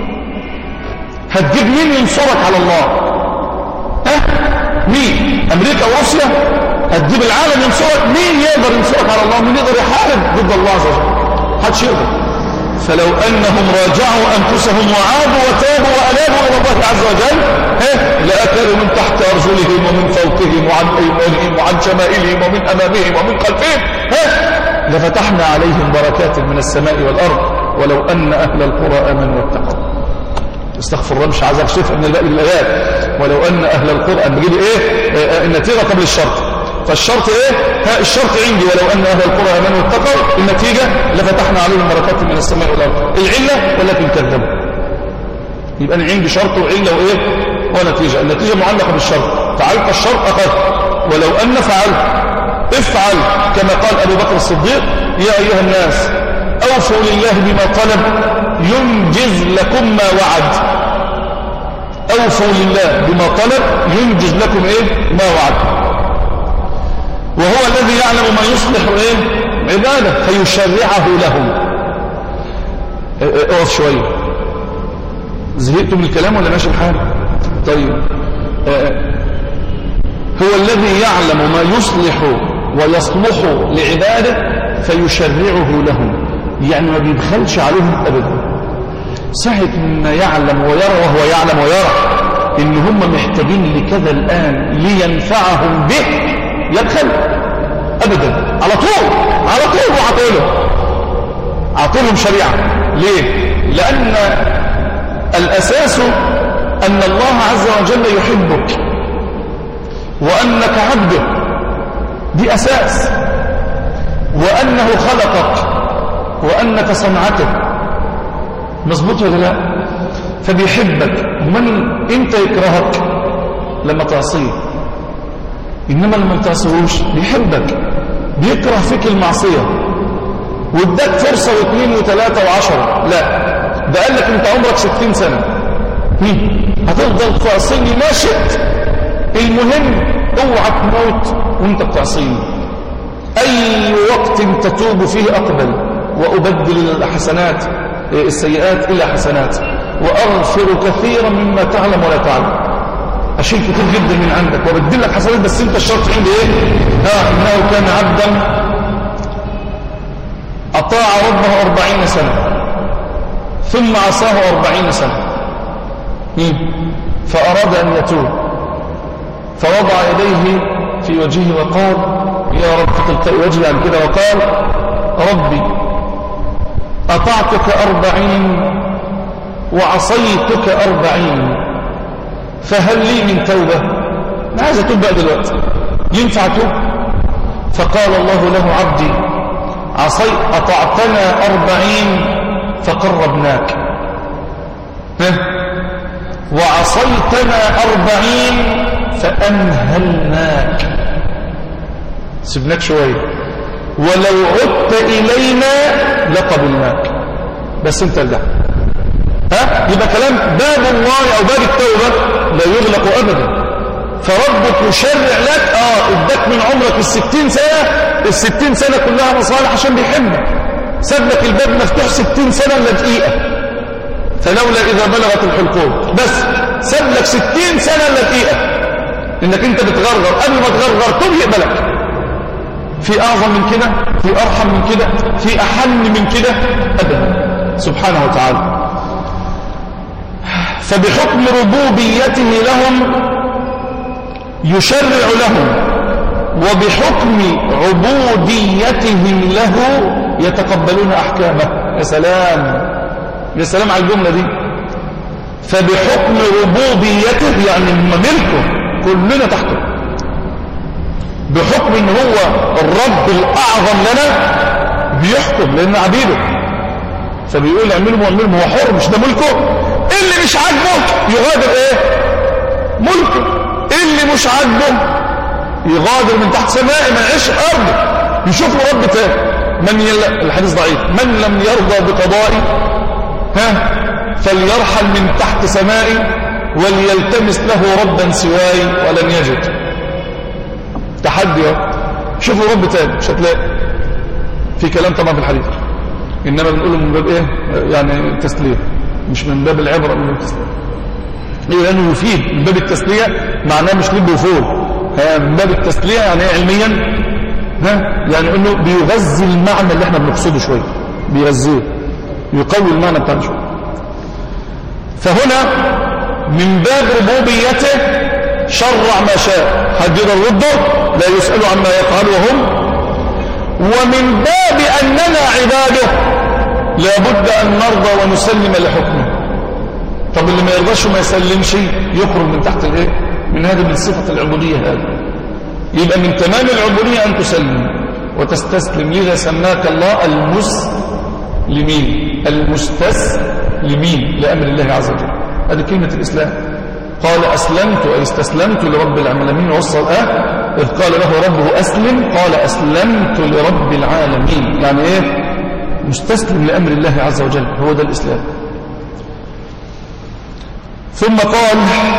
هتجيب مين ينصرك على الله ها مين امريكا وروسيا هتجيب العالم ينصرك مين يقدر ينصرك على الله مين يقدر يحارب ضد الله عز وجل محدش يقدر فلو انهم راجعوا انفسهم وعادوا وتابوا وانابوا الى الله عز وجل ها لاكلوا من تحت ارجلهم ومن فوقهم وعن ايمانهم وعن شمائلهم ومن امامهم ومن خلفهم ها لفتحنا عليهم بركات من السماء والارض ولو ان اهل القرى امنوا واتقوا استغفر الله مش عايز اكشفها من الباقي الايات ولو ان اهل القرى بيجي ايه آه، النتيجه قبل الشرط فالشرط ايه ها الشرط عندي ولو ان اهل القرى امنوا واتقوا النتيجه لفتحنا عليهم بركات من السماء والارض العله ولكن كذبوا يبقى انا عندي شرط وعله وايه ونتيجه النتيجه معلقه بالشرط فعلت الشرط اخذ ولو ان فعلت افعل كما قال ابو بكر الصديق يا ايها الناس اوفوا لله بما طلب ينجز لكم ما وعد أوفوا لله بما طلب ينجز لكم إيه ما وعد وهو الذي يعلم ما يصلح إيه عباده فيشرعه لهم اقف شوية زهقتم من الكلام ولا ماشي الحال طيب هو الذي يعلم ما يصلح ويصلح لعباده فيشرعه لهم يعني ما بيبخلش عليهم أبدا ساعة ما يعلم ويرى وهو يعلم ويرى إن هم محتاجين لكذا الآن لينفعهم به يبخل أبدا على طول على طول وعطيله عطيلهم شريعة ليه؟ لأن الأساس أن الله عز وجل يحبك وأنك عبده دي أساس وأنه خلقك وأنك صنعته مظبوط ولا لا فبيحبك ومن انت يكرهك لما تعصيه انما لما تعصيهوش بيحبك بيكره فيك المعصيه واداك فرصه واثنين وثلاثه وعشره لا ده قال لك انت عمرك ستين سنه هتفضل تعصيني ما شئت المهم اوعى تموت وانت بتعصيني اي وقت تتوب فيه اقبل وابدل الحسنات السيئات إلى حسنات وأغفر كثيرا مما تعلم ولا تعلم أشيل كتير جدا من عندك وبدل لك حسنات بس أنت الشرط عندي إيه ها إنه كان عبدا أطاع ربه أربعين سنة ثم عصاه أربعين سنة فأراد أن يتوب فوضع يديه في وجهه وقال يا رب فتلقى وجهي عن كده وقال ربي أطعتك أربعين وعصيتك أربعين فهل لي من توبة أنا عايز أتوب بقى دلوقتي ينفع توب فقال الله له عبدي عصي أطعتنا أربعين فقربناك ها وعصيتنا أربعين فأنهلناك سيبناك شوية ولو عدت إلينا لقبلناك بس انت ارجع ها يبقى كلام باب الله أو باب التوبة لا يغلق أبدا فربك يشرع لك اه اداك من عمرك الستين سنة الستين سنة كلها مصالح عشان بيحبك ساب لك الباب مفتوح ستين سنة الا دقيقة فلولا إذا بلغت الحلقوم بس ساب لك ستين سنة الا دقيقة انك انت بتغرغر قبل ما تغرغر طب يقبلك في أعظم من كده في أرحم من كده في أحن من كده أبدا سبحانه وتعالى فبحكم ربوبيته لهم يشرع لهم وبحكم عبوديتهم له يتقبلون أحكامه يا سلام يا سلام على الجملة دي فبحكم ربوبيته يعني ملكه كلنا تحته بحكم ان هو الرب الاعظم لنا بيحكم لان عبيده فبيقول اعملوا واعملوا هو حر مش ده ملكه اللي مش عاجبه يغادر ايه ملكه اللي مش عاجبه يغادر من تحت سماء ما يعيش ارضه يشوف له رب تاني من يل... الحديث ضعيف من لم يرضى بقضائي ها فليرحل من تحت سمائي وليلتمس له ربا سواي ولن يجد تحدي شوفوا رب تاني مش هتلاقي في كلام طبعا في الحديث انما بنقوله من باب ايه يعني تسليه مش من باب العبره من باب التسليه ليه لانه يفيد من باب التسليه معناه مش لب وفول من باب التسليه يعني ايه علميا ها يعني انه بيغذي المعنى اللي احنا بنقصده شويه بيغذيه يقوي المعنى بتاعنا شويه فهنا من باب ربوبيته شرع ما شاء حد يقدر يرده لا يسأل عما يفعل وهم ومن باب أننا عباده لابد أن نرضى ونسلم لحكمه طب اللي ما يرضاش وما يسلمش يخرج من تحت الايه من هذه من صفة العبودية هذه يبقى من تمام العبودية أن تسلم وتستسلم لذا سماك الله المسلمين المستسلمين لأمر الله عز وجل هذه كلمة الإسلام قال أسلمت أي استسلمت لرب العالمين وصل آه إذ قال له ربه أسلم قال أسلمت لرب العالمين يعني إيه مستسلم لأمر الله عز وجل هو ده الإسلام ثم قال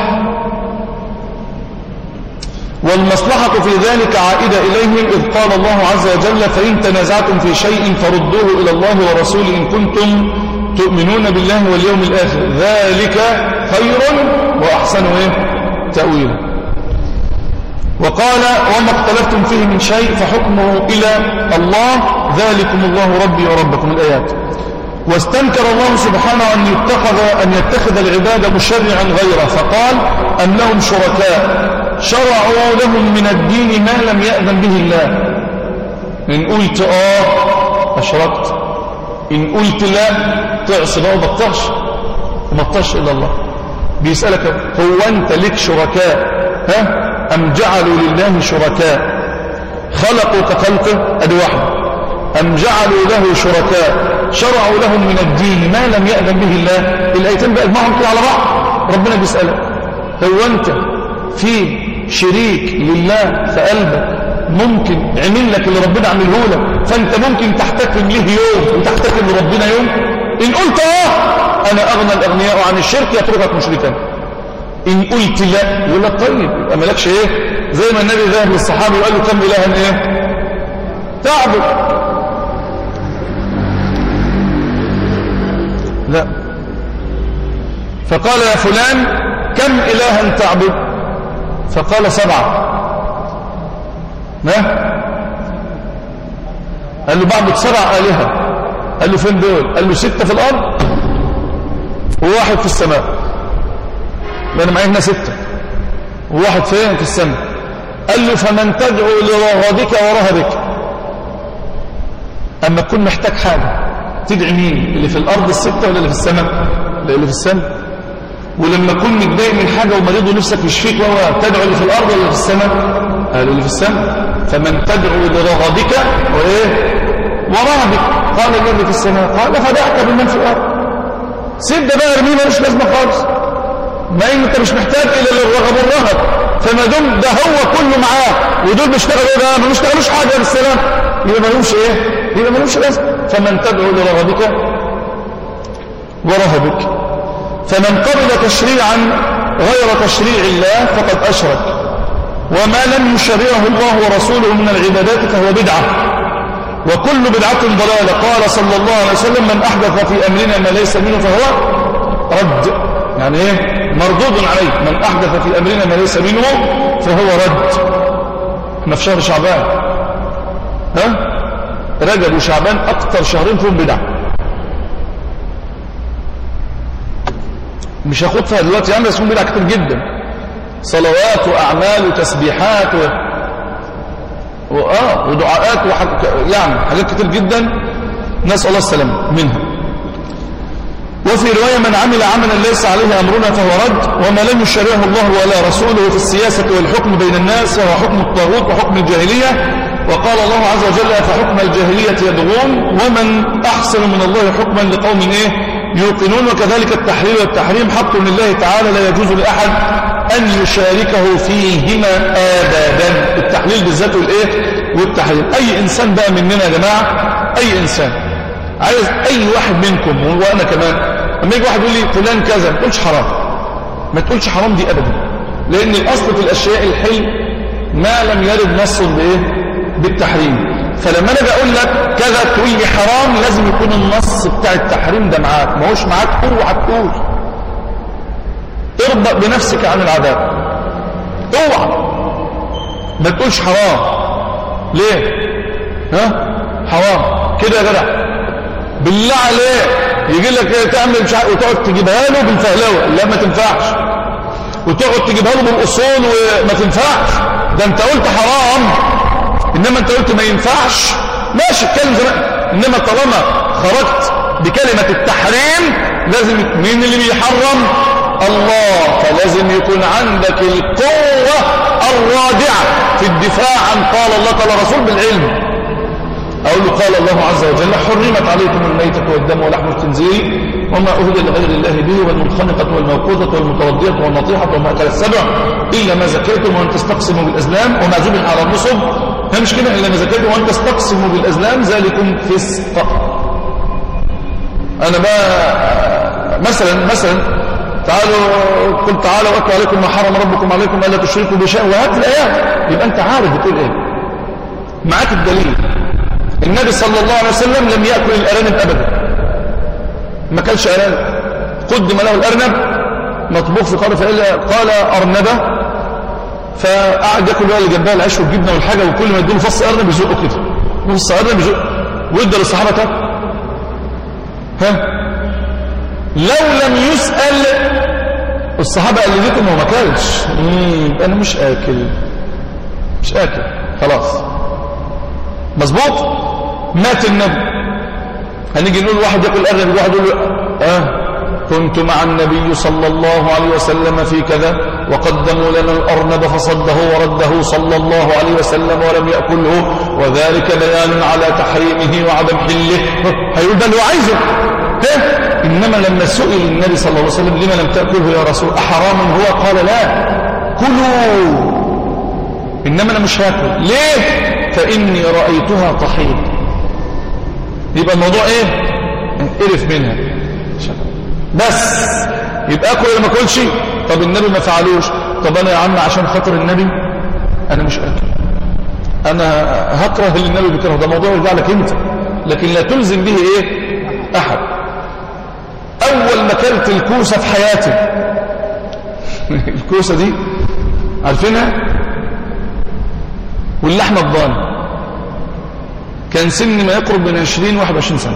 والمصلحة في ذلك عائدة إليهم إذ قال الله عز وجل فإن تنازعتم في شيء فردوه إلى الله ورسوله إن كنتم تؤمنون بالله واليوم الآخر ذلك خير وأحسن إيه؟ تأويلا وقال وما اختلفتم فيه من شيء فحكمه إلى الله ذلكم الله ربي وربكم الآيات واستنكر الله سبحانه أن يتخذ, أن يتخذ العباد مشرعا غيره فقال أن لهم شركاء شرعوا لهم من الدين ما لم يأذن به الله إن قلت آه أشركت إن قلت لا تعصي بقى وبطش وما تطش إلا الله بيسألك هو أنت لك شركاء ها أم جعلوا لله شركاء خلقوا كخلقه أدي واحد أم جعلوا له شركاء شرعوا لهم من الدين ما لم يأذن به الله الآيتين بقى معهم كده على بعض ربنا بيسألك هو أنت في شريك لله في قلبك ممكن عمل لك اللي ربنا عمله لك فانت ممكن تحتكم له يوم وتحتكم لربنا يوم ان قلت اه انا اغنى الاغنياء عن الشرك يتركك مشركا ان قلت لا يقول لك طيب يبقى مالكش ايه زي ما النبي ذهب للصحابه وقال له كم الها ايه تعبد لا فقال يا فلان كم إلها تعبد فقال سبعة ما قال له بعبد سبع آلهة قال له فين دول قال له ستة في الأرض وواحد في السماء لأن معي ستة وواحد فين في السماء قال له فمن تدعو لرغبك ورهبك أما تكون محتاج حاجة تدعي مين اللي في الأرض الستة ولا اللي في السماء لا اللي في السماء ولما تكون متضايق من حاجة ومريض ونفسك يشفيك وهو تدعو اللي في الأرض ولا اللي في السماء قالوا اللي في السماء فمن تدعو لرغبك وإيه ورهبك قال الذي في السماء قال فدعك بمن في الأرض سيب ده بقى ارميه ملوش لازمة خالص ما انت مش محتاج الى الرغب والرهب فما دام ده هو كله معاه ودول بيشتغلوا ايه بقى ما بيشتغلوش حاجه بالسلام يبقى ملوش ايه يبقى ملوش لازمه فمن تدعو لرغبك ورهبك فمن قبل تشريعا غير تشريع الله فقد أشرك وما لم يشرعه الله ورسوله من العبادات فهو بدعة وكل بدعة ضلالة قال صلى الله عليه وسلم من أحدث في أمرنا ما ليس منه فهو رد يعني إيه مردود عليه من أحدث في أمرنا ما ليس منه فهو رد احنا في شهر شعبان ها رجب وشعبان أكثر شهرين فيهم بدع مش هاخد فيها دلوقتي يعني بس فيهم بدع كتير جدا صلوات وأعمال وتسبيحات و... وآه ودعاءات وحاج... يعني حاجات كتير جدا نسأل الله السلامة منها وفي رواية من عمل عملا ليس عليه أمرنا فهو رد وما لم يشرعه الله ولا رسوله في السياسة والحكم بين الناس فهو حكم الطاغوت وحكم الجاهلية وقال الله عز وجل فحكم الجاهلية يبغون ومن أحسن من الله حكما لقوم إيه يوقنون وكذلك التحليل والتحريم حق لله تعالى لا يجوز لأحد أن يشاركه فيهما أبدا التحليل بالذات والإيه والتحريم أي إنسان بقى مننا يا جماعة أي إنسان عايز أي واحد منكم وأنا كمان لما يجي واحد يقول لي فلان كذا ما تقولش حرام ما تقولش حرام دي أبدا لأن الأصل في الأشياء الحل ما لم يرد نص بإيه بالتحريم فلما انا بقول لك كذا تقول لي حرام لازم يكون النص بتاع التحريم ده معاك ما هوش معاك اوعى تقول اربط بنفسك عن العذاب اوعى ما تقولش حرام ليه ها حرام كده يا جدع بالله عليك يجي لك ايه تعمل مش عارف وتقعد تجيبها له بالفهلوه لا ما تنفعش وتقعد تجيبها له بالاصول وما تنفعش ده انت قلت حرام انما انت قلت ما ينفعش ماشي اتكلم زمان انما طالما خرجت بكلمة التحريم لازم مين اللي بيحرم الله فلازم يكون عندك القوة الرادعة في الدفاع عن قال الله قال رسول بالعلم أقول له قال الله عز وجل حرمت عليكم الميتة والدم ولحم الخنزير وما أهل لغير الله به والمنخنقة والموقوذة والمتوضية والنطيحة وما أكل السبع إلا ما زكيتم وأن تستقسموا بالأزلام وما ذبح على النصب هي مش كده إلا ما زكيتم وأن تستقسموا بالأزلام ذلكم فسق أنا بقى مثلا مثلا تعالوا قل تعالوا أتوا عليكم ما حرم ربكم عليكم ألا تشركوا بشيء وهات الآيات يبقى أنت عارف بتقول إيه معاك الدليل النبي صلى الله عليه وسلم لم يأكل الأرانب أبدا ما كلش أرانب قدم له الأرنب مطبوخ في قال قال أرنبة فقعد ياكل بقى اللي جنبها العيش والجبنة والحاجة وكل ما يديله فص أرنب يزقه كده فص أرنب يزقه وادى للصحابة تاكل ها لو لم يسأل الصحابة قال لكم هو ما كلش أنا مش آكل مش آكل خلاص مظبوط مات النبي هنيجي نقول واحد ياكل ارنب واحد يقول اه كنت مع النبي صلى الله عليه وسلم في كذا وقدموا لنا الأرنب فصده ورده صلى الله عليه وسلم ولم يأكله وذلك بيان على تحريمه وعدم حله هيقول ده اللي هو عايزه إنما لما سئل النبي صلى الله عليه وسلم لما لم تأكله يا رسول أحرام هو قال لا كلوا إنما أنا مش هاكل ليه فإني رأيتها طحين يبقى الموضوع إيه قرف منها بس يبقى أكل ولا ما أكلش طب النبي ما فعلوش طب أنا يا عم عشان خاطر النبي أنا مش أكل أنا هكره اللي النبي بيكره ده موضوع يرجع لك أنت لكن لا تلزم به إيه أحد أول ما كلت الكوسة في حياتي الكوسة دي عارفينها واللحمة الضاني كان سن ما يقرب من 20 21 سنة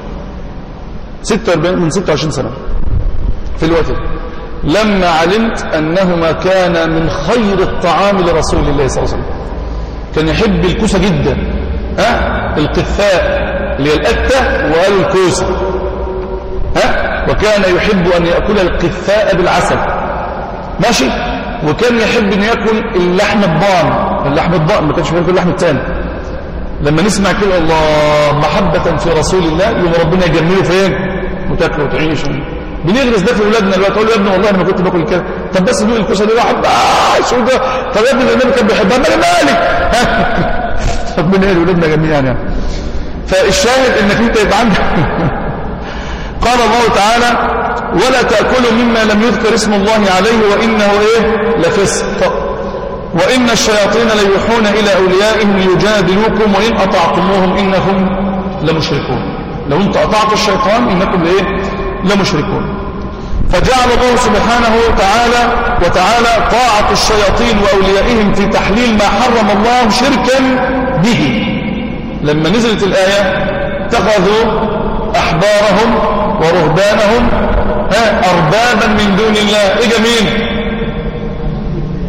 46 من 26 سنة في الوقت لما علمت أنهما كان من خير الطعام لرسول الله صلى الله عليه وسلم كان يحب الكوسة جدا ها القثاء اللي هي الأتة وقالوا الكوسة ها وكان يحب أن يأكل القثاء بالعسل ماشي وكان يحب أن يأكل اللحم الضان اللحم الضان ما كانش بياكل اللحم التاني لما نسمع كده الله محبة في رسول الله يوم ربنا يجمله فين وتاكل وتعيش بنغرس ده في اولادنا دلوقتي اقول له يا ابني والله انا ما كنت باكل كده طب بس دوق الكوسه دي واحد اه شو ده طب يا ابني ده النبي كان بيحبها مالي مالك ربنا يهدي اولادنا جميعا يعني فالشاهد انك انت يبقى عندك قال الله تعالى ولا تاكلوا مما لم يذكر اسم الله عليه وانه ايه لفسق وإن الشياطين ليوحون إلى أوليائهم ليجادلوكم وإن أطعتموهم إنهم لمشركون لو أنت أطعت الشيطان إنكم لإيه لمشركون فجعل الله سبحانه وتعالى وتعالى طاعة الشياطين وأوليائهم في تحليل ما حرم الله شركا به لما نزلت الآية اتخذوا أحبارهم ورهبانهم ها أربابا من دون الله إيه مين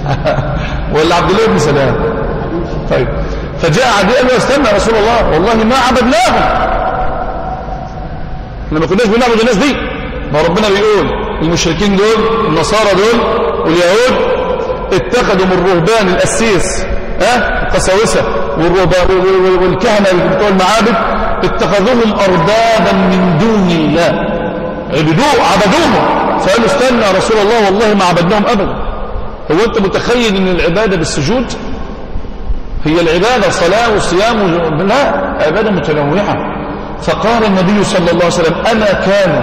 ولا عبد الله بن سلام طيب فجاء عدي قال له استنى يا رسول الله والله ما عبدناهم احنا ما كناش بنعبد الناس دي ما ربنا بيقول المشركين دول النصارى دول واليهود اتخذوا من الرهبان القسيس ها القساوسه والكهنه بتوع المعابد اتخذوهم اربابا من دون الله عبدوه عبدوهم فقالوا استنى يا رسول الله والله ما عبدناهم ابدا هو انت متخيل ان العباده بالسجود هي العباده صلاه وصيام لا عباده متنوعه فقال النبي صلى الله عليه وسلم اما كانوا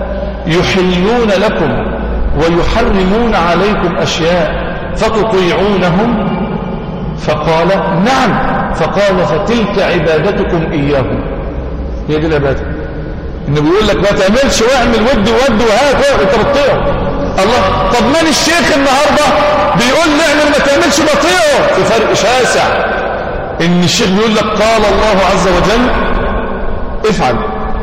يحلون لكم ويحرمون عليكم اشياء فتطيعونهم فقال نعم فقال فتلك عبادتكم إياهم هي دي العبادة إنه بيقول لك ما تعملش واعمل ود ود وهات انت بتطيعه الله طب من الشيخ النهاردة بيقول نعمل ما تعملش بطيعه في فرق شاسع إن الشيخ بيقول لك قال الله عز وجل افعل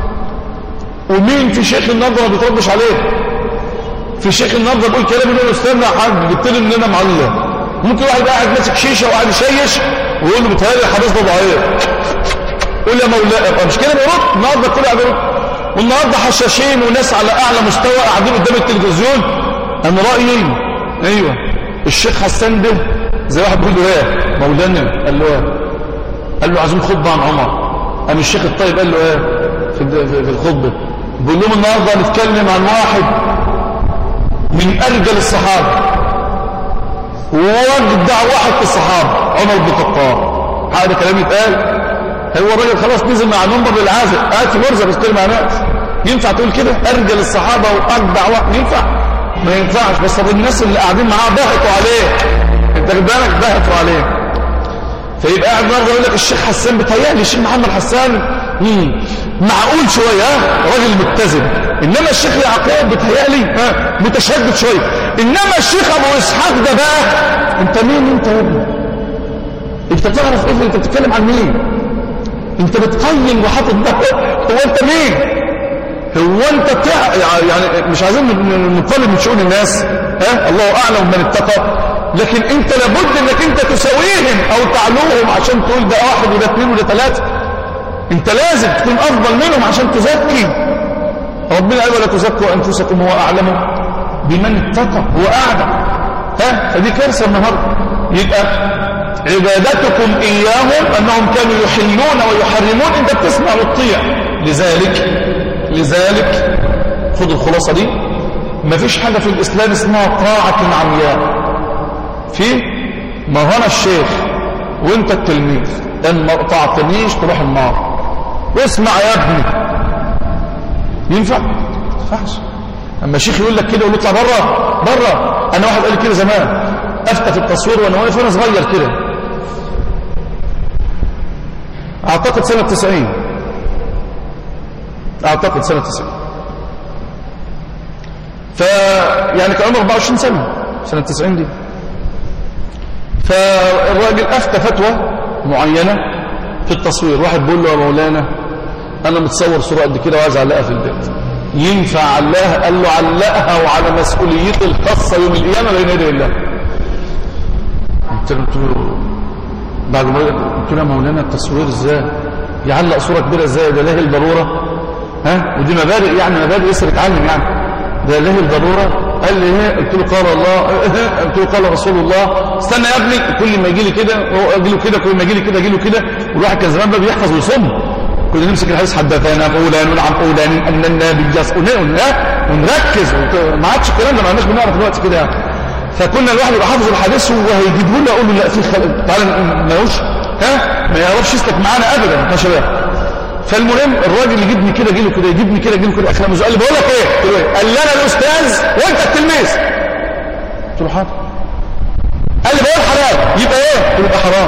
ومين في شيخ النهارده ما بيتردش عليه في شيخ النهارده بيقول كلام يقول له استنى يا حاج جبت لي مننا معلم ممكن واحد قاعد ماسك شيشه وقاعد يشيش ويقول له بتهيألي الحديث ده ضعيف قول يا مولاي مش كده بيرد النهارده كل قاعد يرد والنهارده حشاشين وناس على اعلى مستوى قاعدين قدام التلفزيون انا رايي ايوه الشيخ حسان ده زي واحد بيقول له ايه مولانا قال له ايه قال له عايزين خطبه عن عمر قام الشيخ الطيب قال له ايه في في الخطبه بيقول لهم النهارده هنتكلم عن واحد من ارجل الصحابه ووجدع واحد في الصحابة عمر بن الخطاب هذا كلام يتقال هو الراجل خلاص نزل مع المنبر للعازل قاعد في غرزة بيشتغل مع ناس ينفع تقول كده ارجل الصحابة واجدع واحد ينفع ما ينفعش بس طب الناس اللي قاعدين معاه ضحكوا عليه انت خد بالك ضحكوا عليه فيبقى قاعد النهارده يقول لك الشيخ حسان بتهيألي الشيخ محمد حسان مم. معقول شويه ها راجل متزن انما الشيخ يعقوب بتهيألي ها متشدد شويه انما الشيخ ابو اسحاق ده بقى انت مين انت يا ابني انت تعرف ايه انت بتتكلم عن مين انت بتقيم وحاطط ده هو انت مين هو انت تع... يعني مش عايزين نطالب من شؤون الناس ها الله اعلم من اتقى لكن انت لابد انك انت تساويهم او تعلوهم عشان تقول ده واحد وده اثنين وده ثلاثه انت لازم تكون افضل منهم عشان تزكي ربنا قال ولا تزكوا انفسكم هو اعلم بمن اتقى هو اعلم ها فدي كارثه النهارده يبقى عبادتكم اياهم انهم كانوا يحلون ويحرمون انت بتسمع وتطيع لذلك لذلك خذ الخلاصه دي مفيش حاجه في الاسلام اسمها طاعه عمياء في ما هنا الشيخ وانت التلميذ ان ما قطعتنيش تروح النار واسمع يا ابني ينفع ينفعش اما الشيخ يقول لك كده يقول اطلع بره بره انا واحد قال لي كده زمان افتى في التصوير وانا واقف وانا صغير كده اعتقد سنه 90 اعتقد سنه 90 ف يعني كان عمره 24 سنه سنه 90 دي فالراجل أفتى فتوى معينة في التصوير واحد بيقول له يا مولانا أنا متصور صورة قد كده وعايز أعلقها في البيت ينفع علقها قال له علقها وعلى مسؤوليتي الخاصة يوم القيامة بين يدي الله قلت له بعد ما قلت له يا مولانا التصوير ازاي يعلق صورة كبيرة ازاي ده له الضرورة ها ودي مبادئ يعني مبادئ يسر يتعلم يعني ده له الضرورة قال لي ايه قلت له قال الله قلت له قال رسول الله استنى يا ابني كل ما يجي لي كده يجي له كده كل ما يجي لي كده يجي له كده والواحد كان زمان بقى بيحفظ ويصم كنا نمسك الحديث حدثنا فلان ونعم فلان ان النبي جاس ونركز ما عادش الكلام ده ما عندناش بنعرف دلوقتي كده يعني فكنا الواحد يبقى حافظ الحديث وهيجيبه لنا اقول له لا في خلق تعالى ما يقولش ها ما يعرفش يسلك معانا ابدا يا شباب فالمهم الراجل يجيبني كده يجي له كده يجيبني كده يجي له كده اخلاق قال لي بقول لك ايه قال لي انا الاستاذ وانت التلميذ قلت له حاضر قال لي بقول حلال يبقى ايه قلت له يبقى حرام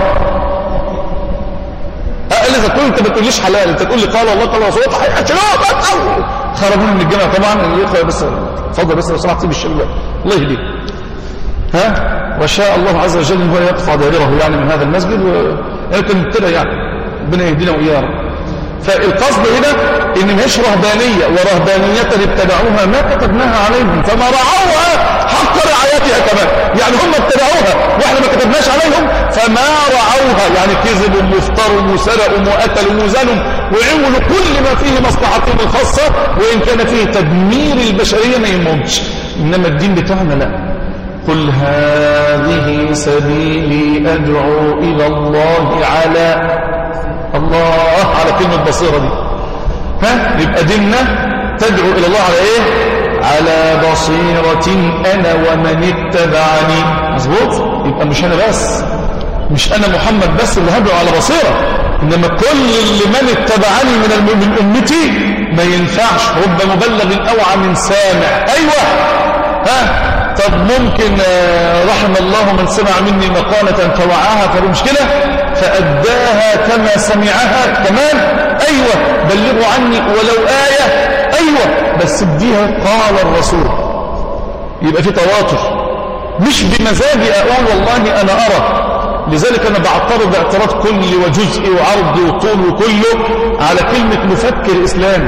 قال لي اذا كنت انت ما تقوليش حلال انت تقول لي قال الله قال رسول الله خرجوني من الجامعه طبعا الاخوه بس اتفضل بس لو سمحت سيب الشغل الله يهديك ها وشاء الله عز وجل ان هو يقطع دائره يعني من هذا المسجد ويمكن ابتدى يعني ربنا يهدينا واياه فالقصد هنا ان مش رهبانية ورهبانية ابتدعوها ما كتبناها عليهم فما رعوها حق رعايتها كمان يعني هم اتبعوها واحنا ما كتبناش عليهم فما رعوها يعني كذبوا وافتروا وسرقوا وقتلوا وزنوا وعملوا كل ما فيه مصلحتهم الخاصة وإن كان فيه تدمير البشرية ما يهمهمش إنما الدين بتاعنا لا قل هذه سبيلي أدعو إلى الله على الله على كلمة بصيرة دي ها يبقى ديننا تدعو إلى الله على إيه على بصيرة أنا ومن اتبعني مظبوط يبقى مش أنا بس مش أنا محمد بس اللي هدعو على بصيرة إنما كل اللي من اتبعني من من أمتي ما ينفعش رب مبلغ أوعى من سامع أيوة ها طب ممكن رحم الله من سمع مني مقالة فوعاها فدي مشكلة فأداها كما سمعها كمان أيوة بلغوا عني ولو آية أيوة بس اديها قال الرسول يبقى في تواتر مش بمزاجي أقول والله أنا أرى لذلك أنا بعترض اعتراض كلي وجزئي وعرضي وطول وكله على كلمة مفكر إسلامي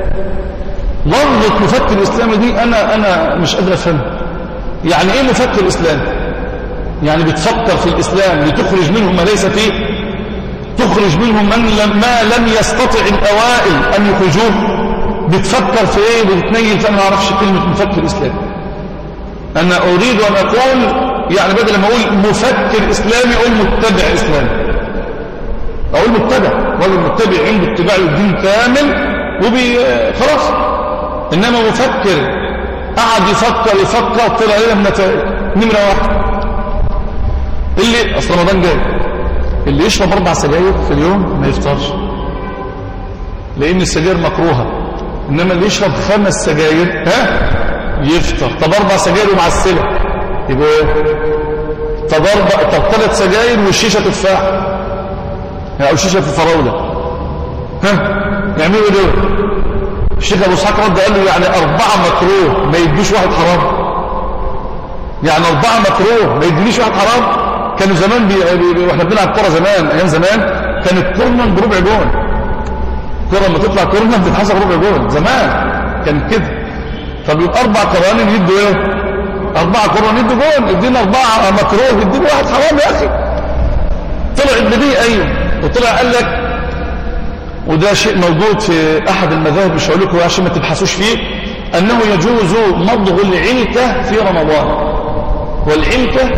لفظة مفكر إسلامي دي أنا, أنا مش قادر أفهمها يعني إيه مفكر إسلامي يعني بتفكر في الإسلام لتخرج منهم ما ليس فيه تخرج منهم من لم ما لم يستطع الأوائل أن يخرجوه بتفكر في إيه بتنيل فأنا ما أعرفش كلمة مفكر إسلامي أنا أريد أن أقول يعني بدل ما أقول مفكر إسلامي أقول متبع إسلامي أقول متبع رجل متبع عنده اتباع الدين كامل وبي خلاص إنما مفكر قعد يفكر يفكر طلع لنا النتائج نمرة واحد اللي أصل رمضان جاي اللي يشرب أربع سجاير في اليوم ما يفطرش لأن السجاير مكروهة إنما اللي يشرب خمس سجاير ها يفطر طب أربع سجاير ومعسلة يبقى ايه طب أربع طب ثلاث سجاير والشيشة تفاح أو شيشة في فراولة ها يعملوا ايه دول الشيخ ابو اسحاق رد قال له يعني اربعه مكروه ما يديش واحد حرام يعني اربعه مكروه ما يدينيش واحد حرام كانوا زمان بي... بي... واحنا بنلعب كوره زمان ايام زمان كانت كورنر بربع جون كوره لما تطلع كورنر بتتحسب ربع جون زمان كان كده طب يبقى اربع قوانين يدوا ايه اربعه قران يدوا جون ادينا اربعه مكروه يدينا واحد حرام يا اخي طلع النبي ايوه وطلع قال لك وده شيء موجود في أحد المذاهب مش هقول لكم عشان ما تبحثوش فيه أنه يجوز مضغ العلكة في رمضان والعلكة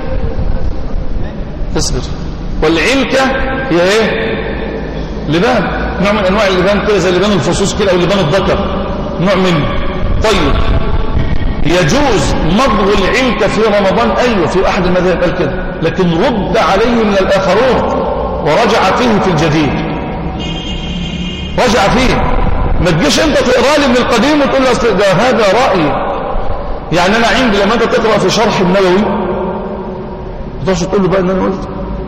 تصبر والعلكة هي ايه لبان نوع من أنواع اللبان كده زي لبان الفصوص كده أو لبان الذكر نوع منه طيب يجوز مضغ العلكة في رمضان أيوة في أحد المذاهب قال كده لكن رد عليه من الآخرون ورجع فيه في الجديد رجع فيه ما تجيش انت تقرا لي من القديم وتقول لي اصل ده هذا رايي يعني انا عندي لما انت تقرا في شرح النووي ما تقدرش تقول له بقى ان انا قلت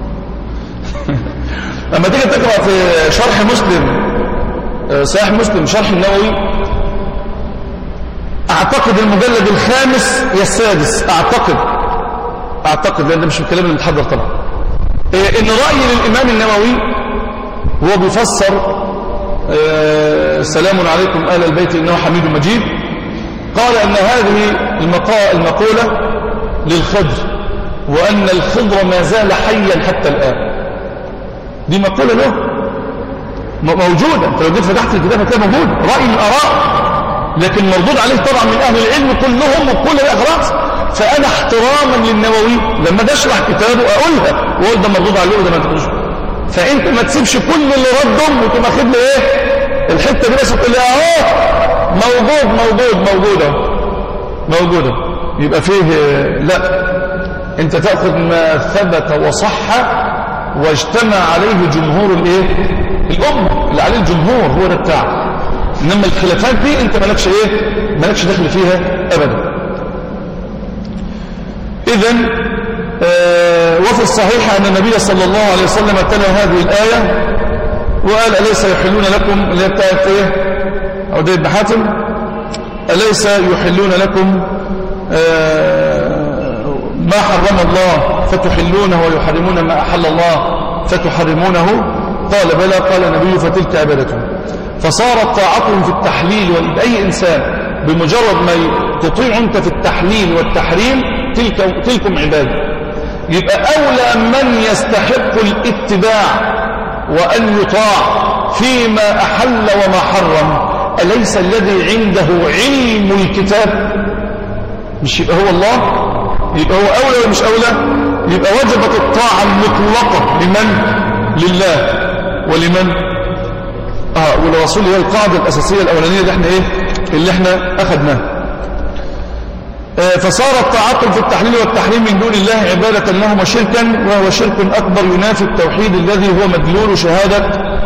لما تيجي تقرا في شرح مسلم صحيح مسلم شرح النووي اعتقد المجلد الخامس يا السادس اعتقد اعتقد لان ده مش الكلام اللي متحضر طبعا ان راي للامام النووي هو بيفسر سلام عليكم آل البيت إنه حميد مجيد قال أن هذه المقولة للخضر وأن الخضر ما زال حيا حتى الآن دي مقولة له موجودة انت لو جيت فتحت الكتاب هتلاقي موجود رأي من الآراء لكن مردود عليه طبعا من أهل العلم كلهم وكل ده خلاص فأنا احتراما للنووي لما ده اشرح كتابه أقولها وأقول ده مردود عليه وده ما تقولش فانت ما تسيبش كل اللي ردهم وتقوم واخد له ايه الحته دي بس تقول لي اهو موجود موجود موجود اهو موجود يبقى فيه لا انت تاخذ ما ثبت وصح واجتمع عليه جمهور الايه الامه اللي عليه الجمهور هو ده بتاعك انما الخلافات دي انت مالكش ايه مالكش دخل فيها ابدا اذا آه وفي الصحيح أن النبي صلى الله عليه وسلم تلا هذه الآية وقال أليس يحلون لكم اللي هي بتاعت إيه عدي بن حاتم أليس يحلون لكم آه ما حرم الله فتحلونه ويحرمون ما أحل الله فتحرمونه قال بلى قال النبي فتلك عبادتهم فصارت طاعتهم في التحليل وأي إنسان بمجرد ما تطيع أنت في التحليل والتحريم تلك تلكم عبادة يبقى أولى من يستحق الاتباع وأن يطاع فيما أحل وما حرم أليس الذي عنده علم الكتاب مش يبقى هو الله يبقى هو أولى ولا مش أولى يبقى وجبت الطاعة المطلقة لمن لله ولمن آه والرسول هي القاعدة الأساسية الأولانية اللي احنا إيه اللي احنا أخذناها آه فصار التعاطل في التحليل والتحريم من دون الله عبادة لهم وشركا وهو شرك أكبر ينافي التوحيد الذي هو مدلول شهادة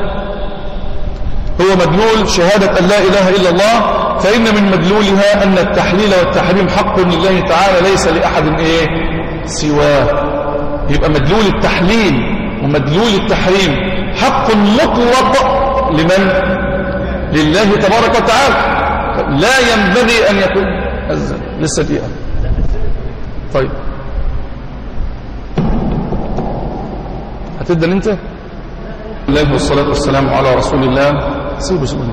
هو مدلول شهادة أن لا إله إلا الله فإن من مدلولها أن التحليل والتحريم حق لله تعالى ليس لأحد إيه سواه يبقى مدلول التحليل ومدلول التحريم حق مطلق لمن لله تبارك وتعالى لا ينبغي أن يكون أزل لسه دقيقة طيب هتبدأ انت الله والصلاة والسلام على رسول الله سيبه سيبه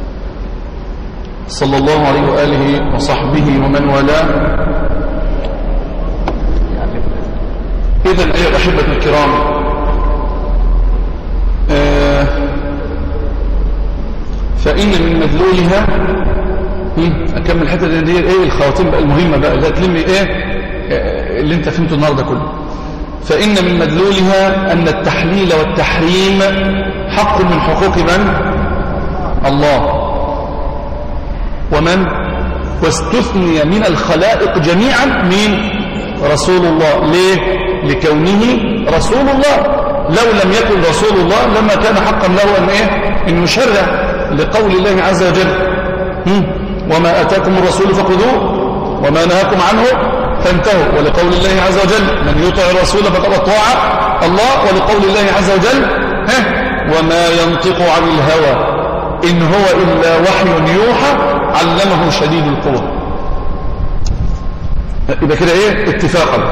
صلى الله عليه وآله وصحبه ومن والاه إذا أيها الأحبة الكرام آه فإن من مدلولها أكمل الحتة دي إيه الخواتيم بقى المهمة بقى اللي هتلم إيه آه اللي أنت فهمته النهاردة كله فإن من مدلولها أن التحليل والتحريم حق من حقوق من؟ الله ومن؟ واستثني من الخلائق جميعا من رسول الله ليه؟ لكونه رسول الله لو لم يكن رسول الله لما كان حقا له أن, إيه؟ أن يشرع لقول الله عز وجل وما أتاكم الرسول فخذوه وما نهاكم عنه فانتهوا ولقول الله عز وجل من يطع الرسول فقد اطاع الله ولقول الله عز وجل ها وما ينطق عن الهوى إن هو إلا وحي يوحى علمه شديد القوى يبقى كده ايه اتفاقا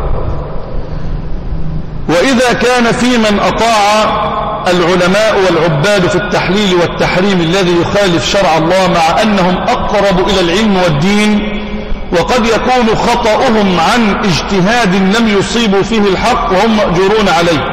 وإذا كان في من أطاع العلماء والعباد في التحليل والتحريم الذي يخالف شرع الله مع أنهم أقرب إلى العلم والدين وقد يكون خطأهم عن اجتهاد لم يصيبوا فيه الحق وهم مأجورون عليه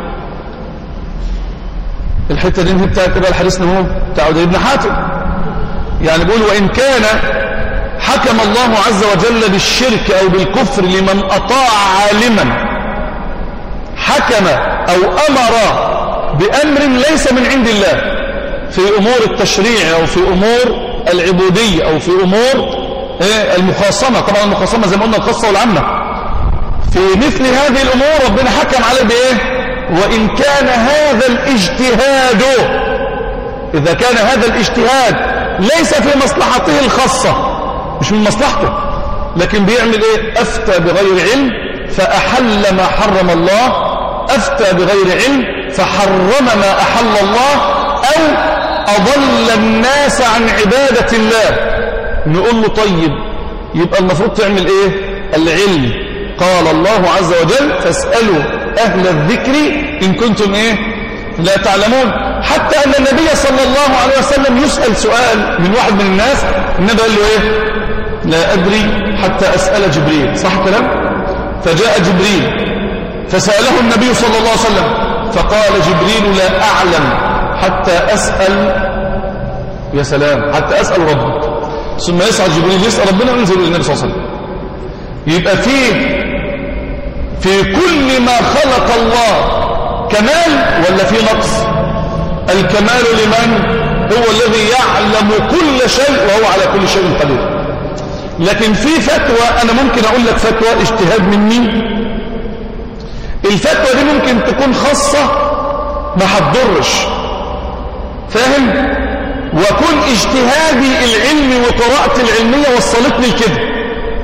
الحتة دي بتاعت بقى الحديث هو بتاع ابن حاتم يعني بيقول وإن كان حكم الله عز وجل بالشرك أو بالكفر لمن أطاع عالما حكم أو أمر بأمر ليس من عند الله في أمور التشريع أو في أمور العبودية أو في أمور المخاصمة طبعا المخاصمة زي ما قلنا الخاصة والعامة في مثل هذه الأمور ربنا حكم عليه بإيه وإن كان هذا الاجتهاد إذا كان هذا الاجتهاد ليس في مصلحته الخاصة مش من مصلحته لكن بيعمل إيه أفتى بغير علم فأحل ما حرم الله أفتى بغير علم فحرم ما أحل الله أو أضل الناس عن عبادة الله نقول له طيب يبقى المفروض تعمل ايه العلم قال الله عز وجل فاسألوا أهل الذكر إن كنتم ايه لا تعلمون حتى أن النبي صلى الله عليه وسلم يسأل سؤال من واحد من الناس النبي قال له ايه لا أدري حتى أسأل جبريل صح كلام فجاء جبريل فسأله النبي صلى الله عليه وسلم فقال جبريل لا أعلم حتى أسأل يا سلام حتى أسأل ربي ثم يسعد جبريل يسأل ربنا وينزل إلى النبي صلى الله عليه وسلم يبقى فيه في كل ما خلق الله كمال ولا في نقص الكمال لمن هو الذي يعلم كل شيء وهو على كل شيء قدير لكن في فتوى أنا ممكن أقول لك فتوى اجتهاد مني الفتوى دي ممكن تكون خاصة ما هتضرش فاهم وكن اجتهادي العلمي وقراءتي العلمية وصلتني لكده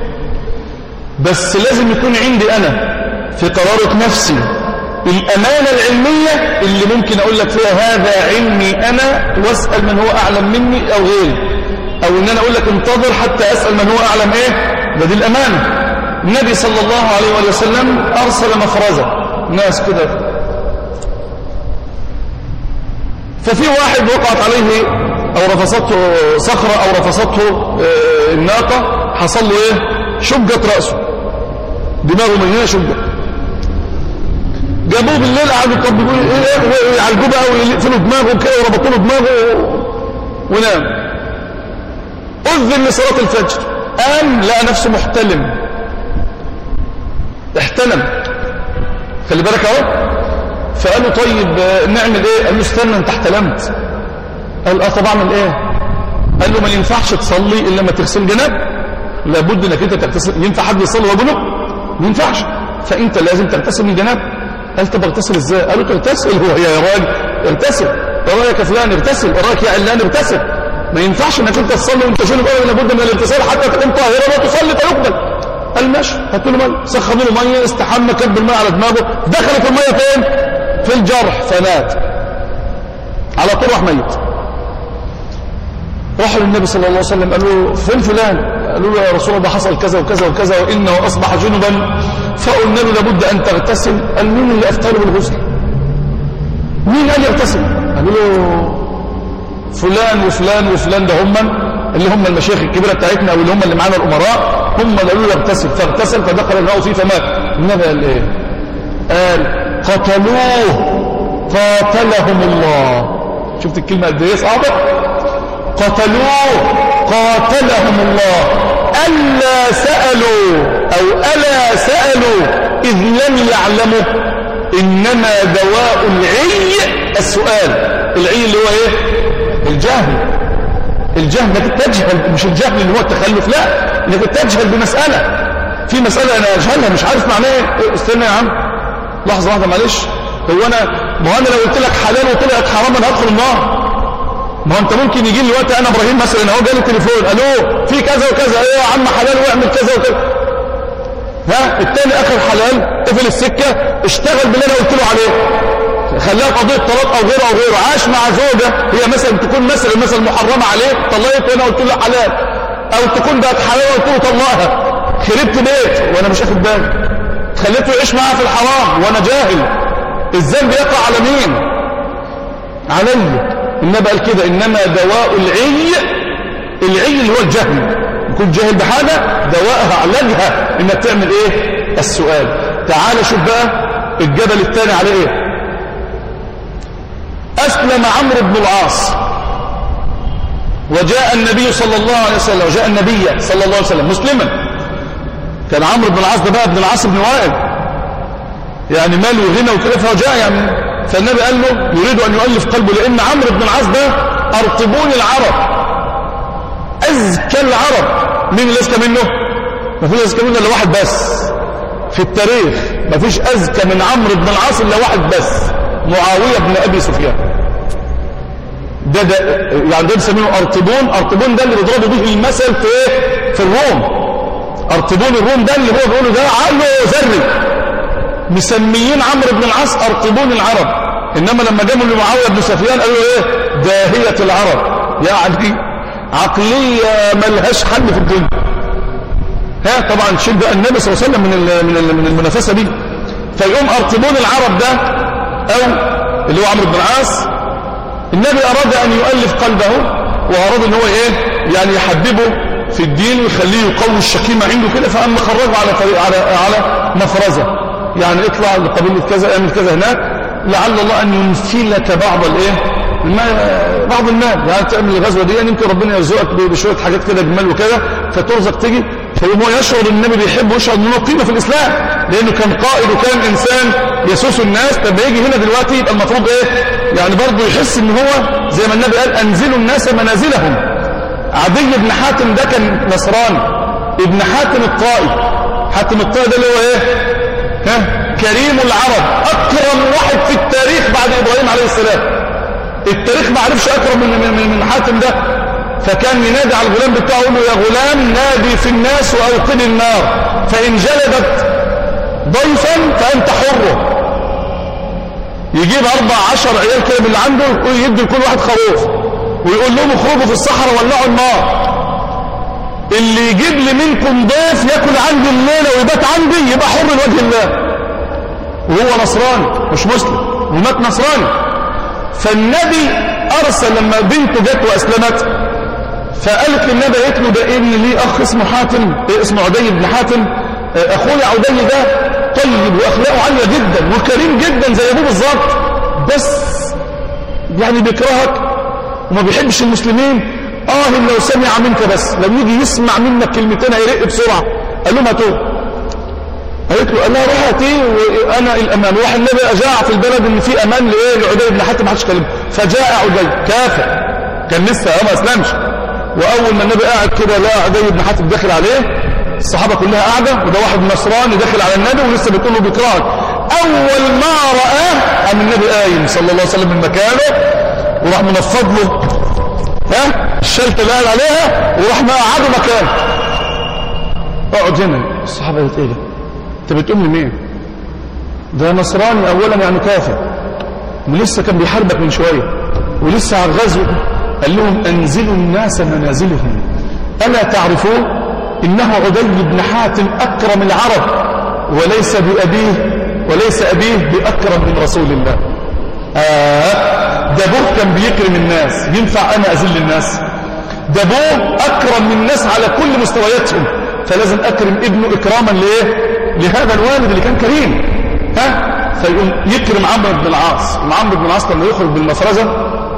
بس لازم يكون عندي أنا في قرارة نفسي الأمانة العلمية اللي ممكن أقول لك فيها هذا علمي أنا واسأل من هو أعلم مني أو غيري أو إن أنا أقول لك انتظر حتى أسأل من هو أعلم إيه ده دي الأمانة النبي صلى الله عليه وسلم أرسل مفرزة ناس كده ففي واحد وقعت عليه أو رفصته صخرة أو رفصته الناقة حصل له ايه شقت رأسه دماغه من هنا شقت جابوه بالليل قعدوا يطبقوا ايه ويعالجوه بقى ويقفلوا دماغه كده وربطوا له دماغه ونام اذن لصلاه الفجر قام لقى نفسه محتلم احتلم خلي بالك اهو فقالوا طيب نعمل ايه قال له استنى انت احتلمت قال اه طب اعمل ايه قال له ما ينفعش تصلي الا لما تغسل جناب لابد انك انت تغتسل ينفع حد يصلي وجنب ما ينفعش فانت لازم تغتسل من جناب قال طب اغتسل ازاي قالوا تغتسل هو يا راجل اغتسل ايه رايك يا فلان اغتسل ايه رايك يا علان اغتسل ما ينفعش انك انت تصلي وانت جنب ابدا لابد من الاغتسال حتى تكون طاهره وتصلي فيقبل قال ماشي هاتوا له ميه سخنوا له ميه استحمى كب الميه على دماغه دخلت الميه فين في الجرح فمات على طول راح ميت راحوا للنبي صلى الله عليه وسلم قالوا فين فلان قالوا له يا رسول الله حصل كذا وكذا وكذا وانه اصبح جنبا فقلنا له لابد ان تغتسل قال مين اللي افتله بالغسل مين قال يغتسل قالوا له فلان وفلان وفلان ده هم اللي هم المشايخ الكبيره بتاعتنا واللي هم اللي معانا الامراء هم اللي قالوا له اغتسل فاغتسل فدخل الماء فيه فمات النبي قال ايه قال قتلوه قاتلهم الله شفت الكلمه قد ايه صعبه قتلوه قاتلهم الله ألا سألوا أو ألا سألوا إذ لم يعلموا إنما دواء العي السؤال العي اللي هو إيه الجهل الجهل انك تجهل مش الجهل اللي هو التخلف لا انك تجهل بمسألة في مسألة انا اجهلها مش عارف معناها ايه استنى يا عم لحظة واحدة معلش هو انا ما انا لو قلت لك حلال وطلعت حرام انا هدخل النار ما انت ممكن يجي لي وقت انا ابراهيم مثلا اهو جالي تليفون الو في كذا وكذا ايه يا عم حلال واعمل كذا وكذا ها التاني اخر حلال قفل السكه اشتغل باللي انا قلت له عليه خلاها قضيه طلاق او غيره او غيره عاش مع زوجه هي مثلا تكون مثلا مثلا محرمه عليه طلقت وانا قلت له حلال او تكون بقت حلال وقلت له طلقها خربت بيت وانا مش واخد بالي خليته يعيش معاها في الحرام وانا جاهل الذنب يقع على مين علي النبي قال كده إنما دواء العي العي اللي هو الجهل يكون جاهل بحاجة دواءها علاجها إنك تعمل إيه السؤال تعال شوف بقى الجبل الثاني على إيه أسلم عمرو بن العاص وجاء النبي صلى الله عليه وسلم وجاء النبي صلى الله عليه وسلم مسلما كان عمرو بن العاص ده بقى ابن العاص بن وائل يعني مال وغنى وكده فهو جاء يعني فالنبي قال له يريد أن يؤلف قلبه لأن عمرو بن العاص ده أرطبون العرب أزكى العرب مين اللي أزكى منه ما فيش أزكى منه إلا واحد بس في التاريخ ما فيش أزكى من عمرو بن العاص إلا واحد بس معاوية بن أبي سفيان ده ده يعني ده بيسميه أرطبون أرطبون ده اللي بيضربوا به المثل في إيه في الروم أرطبون الروم ده اللي هو بيقولوا ده عقله ذري مسميين عمرو بن العاص أرطبون العرب إنما لما جابوا لمعاوية بن سفيان قالوا إيه داهية العرب يعني عقلية ملهاش حل في الدنيا ها طبعا شيل بقى النبي صلى الله عليه وسلم من من من المنافسة دي فيقوم أرطبون العرب ده أو اللي هو عمرو بن العاص النبي أراد أن يؤلف قلبه وأراد أن هو إيه يعني يحببه في الدين ويخليه يقوي الشكيمة عنده كده فقام خرجه على طريق على على مفرزة يعني اطلع لقبيلة كذا اعمل كذا هناك لعل الله أن ينفلك بعض الايه بعض المال يعني تعمل الغزوة دي يعني يمكن ربنا يرزقك بشوية حاجات كده جمال وكده فترزق تيجي فيقوم هو يشعر النبي بيحب ويشعر انه قيمة في الإسلام لأنه كان قائد وكان إنسان يسوس الناس طب يجي هنا دلوقتي يبقى المفروض إيه يعني برضه يحس إن هو زي ما النبي قال أنزلوا الناس منازلهم عدي بن حاتم ده كان نصراني ابن حاتم الطائي حاتم الطائي ده اللي هو إيه ها كريم العرب أكرم واحد في التاريخ بعد إبراهيم عليه السلام التاريخ ما عرفش أكرم من, من, من حاتم ده فكان ينادي على الغلام بتاعه يقول له يا غلام نادي في الناس وأوقد النار فإن جلدت ضيفا فأنت حر يجيب أربع عشر عيال كده من اللي عنده ويدي لكل واحد خروف ويقول لهم اخرجوا في الصحراء ولعوا النار اللي يجيب لي منكم ضيف ياكل عندي الليلة ويبات عندي يبقى حر لوجه الله وهو نصراني مش مسلم ومات نصراني فالنبي أرسل لما بنته جت وأسلمت فقالت للنبي قالت له ده ابن ليه اخ اسمه حاتم إيه اسمه عدي بن حاتم آه، اخويا عدي ده طيب واخلاقه عاليه جدا وكريم جدا زي ابوه بالظبط بس يعني بيكرهك وما بيحبش المسلمين اه لو سمع منك بس لو يجي يسمع منك كلمتين هيرق بسرعه قال لهم هاتوه قالت له انا روح هاتيه وانا الامان وراح النبي اجاع في البلد ان في امان لايه لعدي بن حاتم ما حدش كلمه فجاء عدي كافر كان لسه ما اسلمش واول ما النبي قاعد كده لقى عدي بن حاتم داخل عليه الصحابه كلها قاعده وده واحد نصراني داخل على النبي ولسه بتقول له بيكرهك اول ما راه قام النبي قايم صلى الله عليه وسلم من مكانه وراح منفض له ها الشلته اللي قال عليها وراح مقعده مكانه اقعد هنا الصحابه قالت ايه ده انت بتقول لي مين ده نصراني اولا يعني كافر ولسه كان بيحاربك من شويه ولسه على الغزو قال لهم انزلوا الناس منازلهم الا تعرفون انه عدي بن حاتم اكرم العرب وليس بابيه وليس ابيه باكرم من رسول الله آه ده ابوه كان بيكرم الناس ينفع انا اذل الناس ده ابوه اكرم من الناس على كل مستوياتهم فلازم اكرم ابنه اكراما لايه لهذا الوالد اللي كان كريم ها فيقوم يكرم عمرو بن العاص عمرو بن العاص لما يخرج بالمفرزه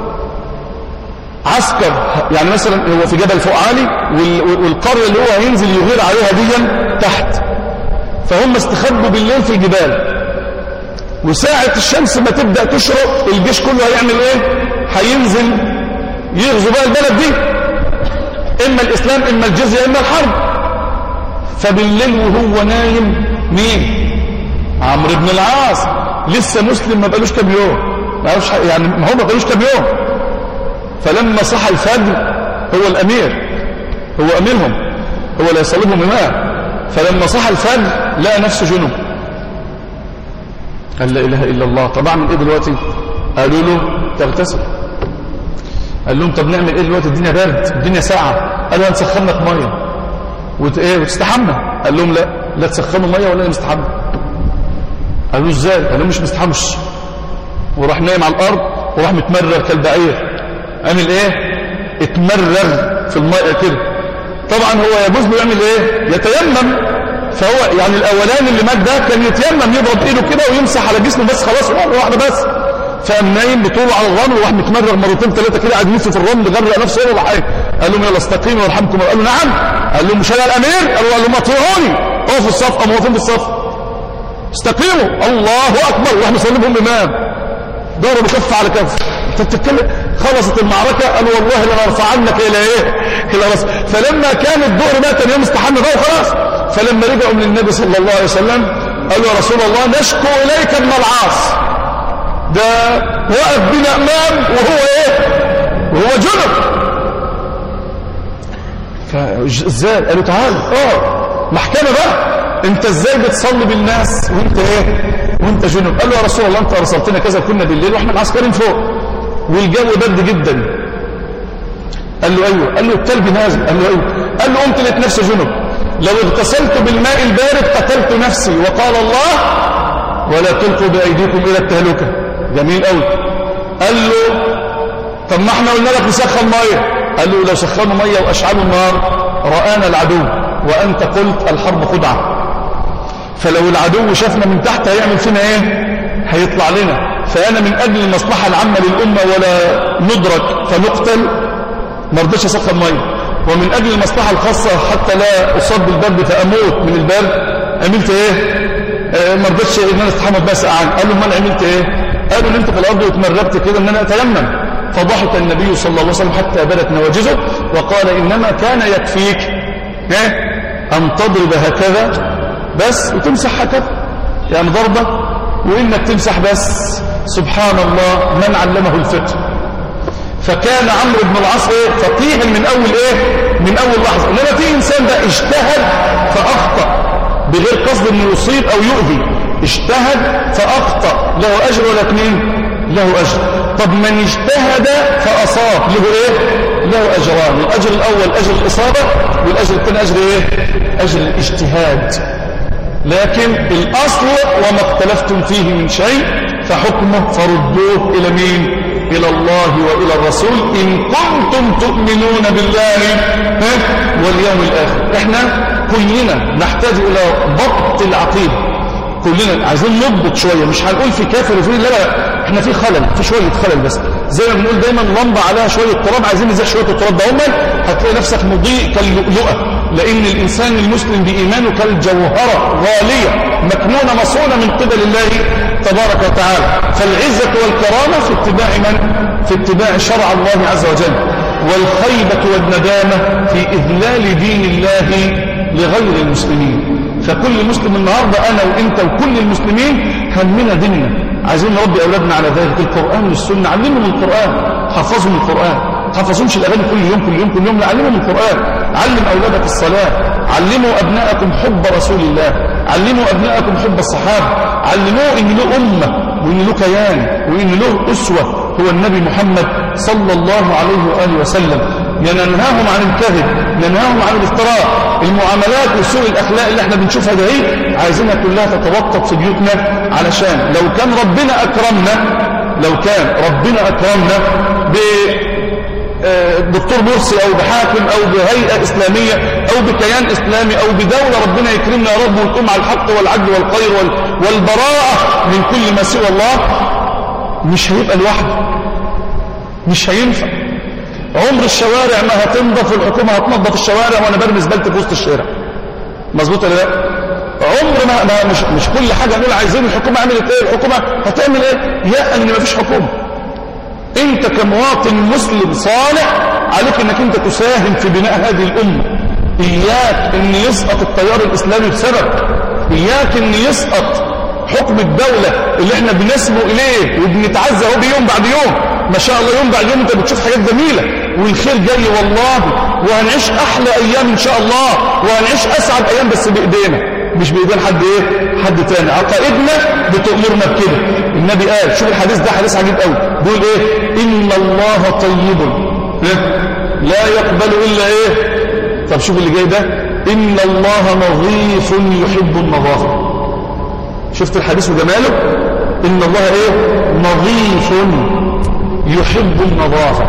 عسكر يعني مثلا هو في جبل فوق عالي والقريه اللي هو هينزل يغير عليها دي تحت فهم استخبوا بالليل في الجبال وساعة الشمس ما تبدأ تشرق الجيش كله هيعمل ايه هينزل يغزو بقى البلد دي اما الاسلام اما الجزية اما الحرب فبالليل وهو نايم مين عمرو بن العاص لسه مسلم ما بقالوش كام يوم ما يعرفش يعني ما هو ما بقالوش كام يوم فلما صحى الفجر هو الامير هو اميرهم هو اللي يصلبهم امام فلما صحى الفجر لقى نفسه جنوب قال لا اله الا الله طب اعمل ايه دلوقتي قالوا له تغتسل قال لهم طب نعمل ايه دلوقتي الدنيا برد الدنيا ساعه قالوا هنسخن لك ميه وت... ايه وتستحمى قال لهم لا لا تسخنوا ميه ولا نستحمى قالوا ازاي قال لهم مش مستحمش وراح نايم على الارض وراح متمرر كالبعير عمل ايه اتمرر في الماء كده طبعا هو يجوز له يعمل ايه يتيمم فهو يعني الاولاني اللي مات ده كان يتيمم يضرب ايده كده ويمسح على جسمه بس خلاص مره واحده بس فقام نايم بطوله على الرمل وراح متمرغ مرتين ثلاثه كده قاعد يلف في الرمل غرق نفسه ولا حاجه قال لهم يلا استقيموا ويرحمكم قالوا نعم قال لهم مش انا الامير قالوا قال لهم اطيعوني اقفوا الصف قاموا واقفين بالصف استقيموا الله اكبر واحنا صليبهم امام ضربوا كف على كف انت بتتكلم خلصت المعركه قالوا والله لنرفعنك الى ايه الى راس فلما كان الظهر مات يوم استحمى بقى وخلاص فلما رجعوا من النبي صلى الله عليه وسلم قالوا يا رسول الله نشكو اليك ابن العاص ده وقف بنا امام وهو ايه وهو جنب فازاي قالوا تعال اه محكمه بقى انت ازاي بتصلي بالناس وانت ايه وانت جنب قال له يا رسول الله انت ارسلتنا كذا كنا بالليل واحنا معسكرين فوق والجو برد جدا قال له ايوه قال له التلج نازل قال له ايوه قال له قمت لقيت نفسي جنب لو اغتسلت بالماء البارد قتلت نفسي وقال الله ولا تلقوا بايديكم الى التهلكه جميل قوي قال له طب ما احنا قلنا لك نسخن ميه قال له لو سخنوا ميه واشعلوا النار رانا العدو وانت قلت الحرب خدعه فلو العدو شافنا من تحت هيعمل فينا ايه هيطلع لنا فانا من اجل المصلحه العامه للامه ولا ندرك فنقتل ما رضيتش اسخن ميه ومن اجل المصلحه الخاصه حتى لا اصاب بالبرد فاموت من البرد عملت ايه آه ما رضيتش ان انا استحمى بس سقعان قال له امال عملت ايه قالوا ان انت في الارض واتمربت كده ان انا اتيمم فضحك النبي صلى الله عليه وسلم حتى بدت نواجزه وقال انما كان يكفيك ايه ان تضرب هكذا بس وتمسح هكذا يعني ضربه وانك تمسح بس سبحان الله من علمه الفقه فكان عمرو بن العاص ايه فقيها من اول ايه من اول لحظه انما في انسان ده اجتهد فاخطا بغير قصد انه يصيب او يؤذي اجتهد فاخطا له اجر ولا اثنين له اجر طب من اجتهد فاصاب له ايه له اجران الاجر الاول اجر الاصابه والاجر الثاني اجر ايه اجر الاجتهاد لكن الاصل وما اختلفتم فيه من شيء فحكمه فردوه الى مين إلى الله وإلى الرسول إن كنتم تؤمنون بالله واليوم الآخر احنا كلنا نحتاج إلى ضبط العقيدة كلنا عايزين نضبط شوية مش هنقول في كافر وفي لا لا احنا في خلل في شوية خلل بس زي ما بنقول دايما لمبة عليها شوية تراب عايزين نزيح شوية التراب ده هم هتلاقي نفسك مضيء كاللؤلؤة لأن الإنسان المسلم بإيمانه كالجوهرة غالية مكنونة مصونة من قبل الله تبارك وتعالى فالعزة والكرامة في اتباع من؟ في اتباع شرع الله عز وجل والخيبة والندامة في إذلال دين الله لغير المسلمين فكل مسلم النهاردة أنا وإنت وكل المسلمين همنا ديننا عايزين نربي أولادنا على ذلك القرآن والسنة علمهم القرآن حفظهم القرآن حفظهمش الأغاني كل يوم كل يوم كل يوم لا علمهم القرآن علم أولادك الصلاة علموا أبناءكم حب رسول الله علموا أبناءكم حب الصحابة علموه إن له أمة وإن له كيان وإن له أسوة هو النبي محمد صلى الله عليه وآله وسلم ننهاهم عن الكذب ننهاهم عن الافتراء المعاملات وسوء الأخلاق اللي احنا بنشوفها ده ايه عايزينها كلها تتوقف في بيوتنا علشان لو كان ربنا أكرمنا لو كان ربنا أكرمنا ب دكتور مرسي أو بحاكم أو بهيئة إسلامية أو بكيان إسلامي أو بدولة ربنا يكرمنا يا رب ونقوم على الحق والعدل والخير والبراءة من كل ما سوى الله مش هيبقى لوحده مش هينفع عمر الشوارع ما هتنضف والحكومة هتنضف الشوارع وانا برمي زبالتي في وسط الشارع مظبوط ولا لا عمر ما, ما مش مش كل حاجه نقول عايزين الحكومه عملت ايه الحكومه هتعمل ايه يا ان ما فيش حكومه انت كمواطن مسلم صالح عليك انك انت تساهم في بناء هذه الامه اياك ان يسقط التيار الاسلامي بسبب اياك ان يسقط حكم الدولة اللي احنا بنسمو اليه وبنتعزى هو بيوم بعد يوم ما شاء الله يوم بعد يوم انت بتشوف حاجات جميلة والخير جاي والله وهنعيش احلى ايام ان شاء الله وهنعيش اسعد ايام بس بايدينا مش بايدين حد ايه حد تاني عقائدنا بتأمرنا بكده النبي قال شوف الحديث ده حديث عجيب قوي بيقول ايه ان الله طيب لا يقبل الا ايه طب شوف اللي جاي ده ان الله نظيف يحب النظافه شفت الحديث وجماله إن الله إيه نظيف يحب النظافة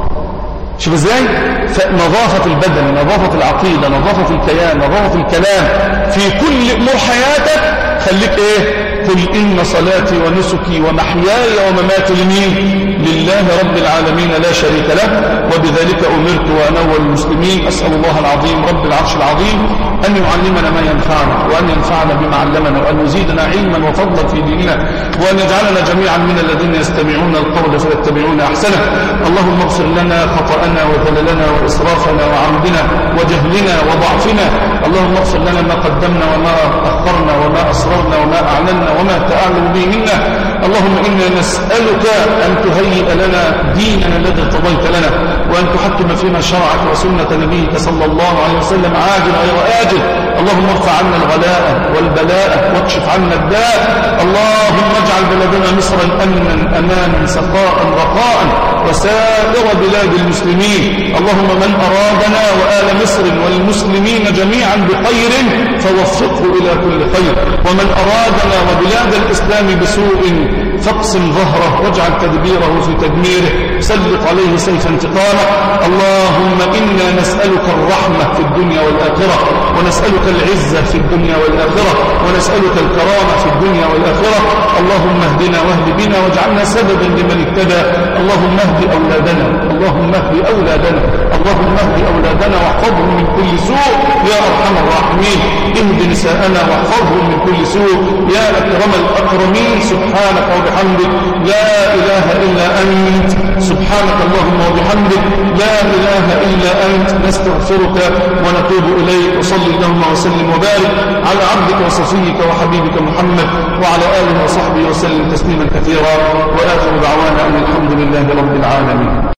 شوف ازاي نظافة البدن نظافة العقيدة نظافة الكيان نظافة الكلام في كل أمور حياتك خليك ايه قل إن صلاتي ونسكي ومحياي ومماتي لمين لله رب العالمين لا شريك له وبذلك أمرت وأنا أول المسلمين أسأل الله العظيم رب العرش العظيم أن يعلمنا ما ينفعنا وأن ينفعنا بما علمنا وأن يزيدنا علما وفضلا في ديننا وأن يجعلنا جميعا من الذين يستمعون القول فيتبعون أحسنه اللهم اغفر لنا خطأنا وذللنا وإسرافنا وعمدنا وجهلنا وضعفنا اللهم اغفر لنا ما قدمنا وما أخرنا وما أسررنا وما أعلنا وما تعلم به منا اللهم إنا نسألك أن تهيئ لنا ديننا الذي ارتضيت لنا وأن تحكم فيما شرعك وسنة نبيك صلى الله عليه وسلم عاجل غير آجل اللهم ارفع عنا الغلاء والبلاء واكشف عنا الداء اللهم اجعل بلدنا مصرا أمنا أمانا سخاء رخاء وسائر بلاد المسلمين اللهم من أرادنا وآل مصر والمسلمين جميعا بخير فوفقه إلى كل خير ومن أرادنا وبلاد الإسلام بسوء فاقسم ظهره واجعل تدبيره في تدميره سلط عليه سيف انتقامه اللهم إنا نسألك الرحمة في الدنيا والآخرة ونسألك العزة في الدنيا والآخرة ونسألك الكرامة في الدنيا والآخرة اللهم اهدنا واهد بنا واجعلنا سببا لمن اهتدى اللهم اهد أولادنا اللهم اهد أولادنا اللهم اهد أولادنا واحفظهم من كل سوء يا أرحم الراحمين اهد نساءنا واحفظهم من كل سوء يا أكرم الأكرمين سبحانك وبحمدك لا إله إلا أنت سبحانك اللهم وبحمدك لا إله إلا أنت نستغفرك ونتوب إليك وصلي اللهم وسلم وبارك على عبدك وصفيك وحبيبك محمد وعلى آله وصحبه وسلم تسليما كثيرا وآخر دعوانا أن الحمد لله رب العالمين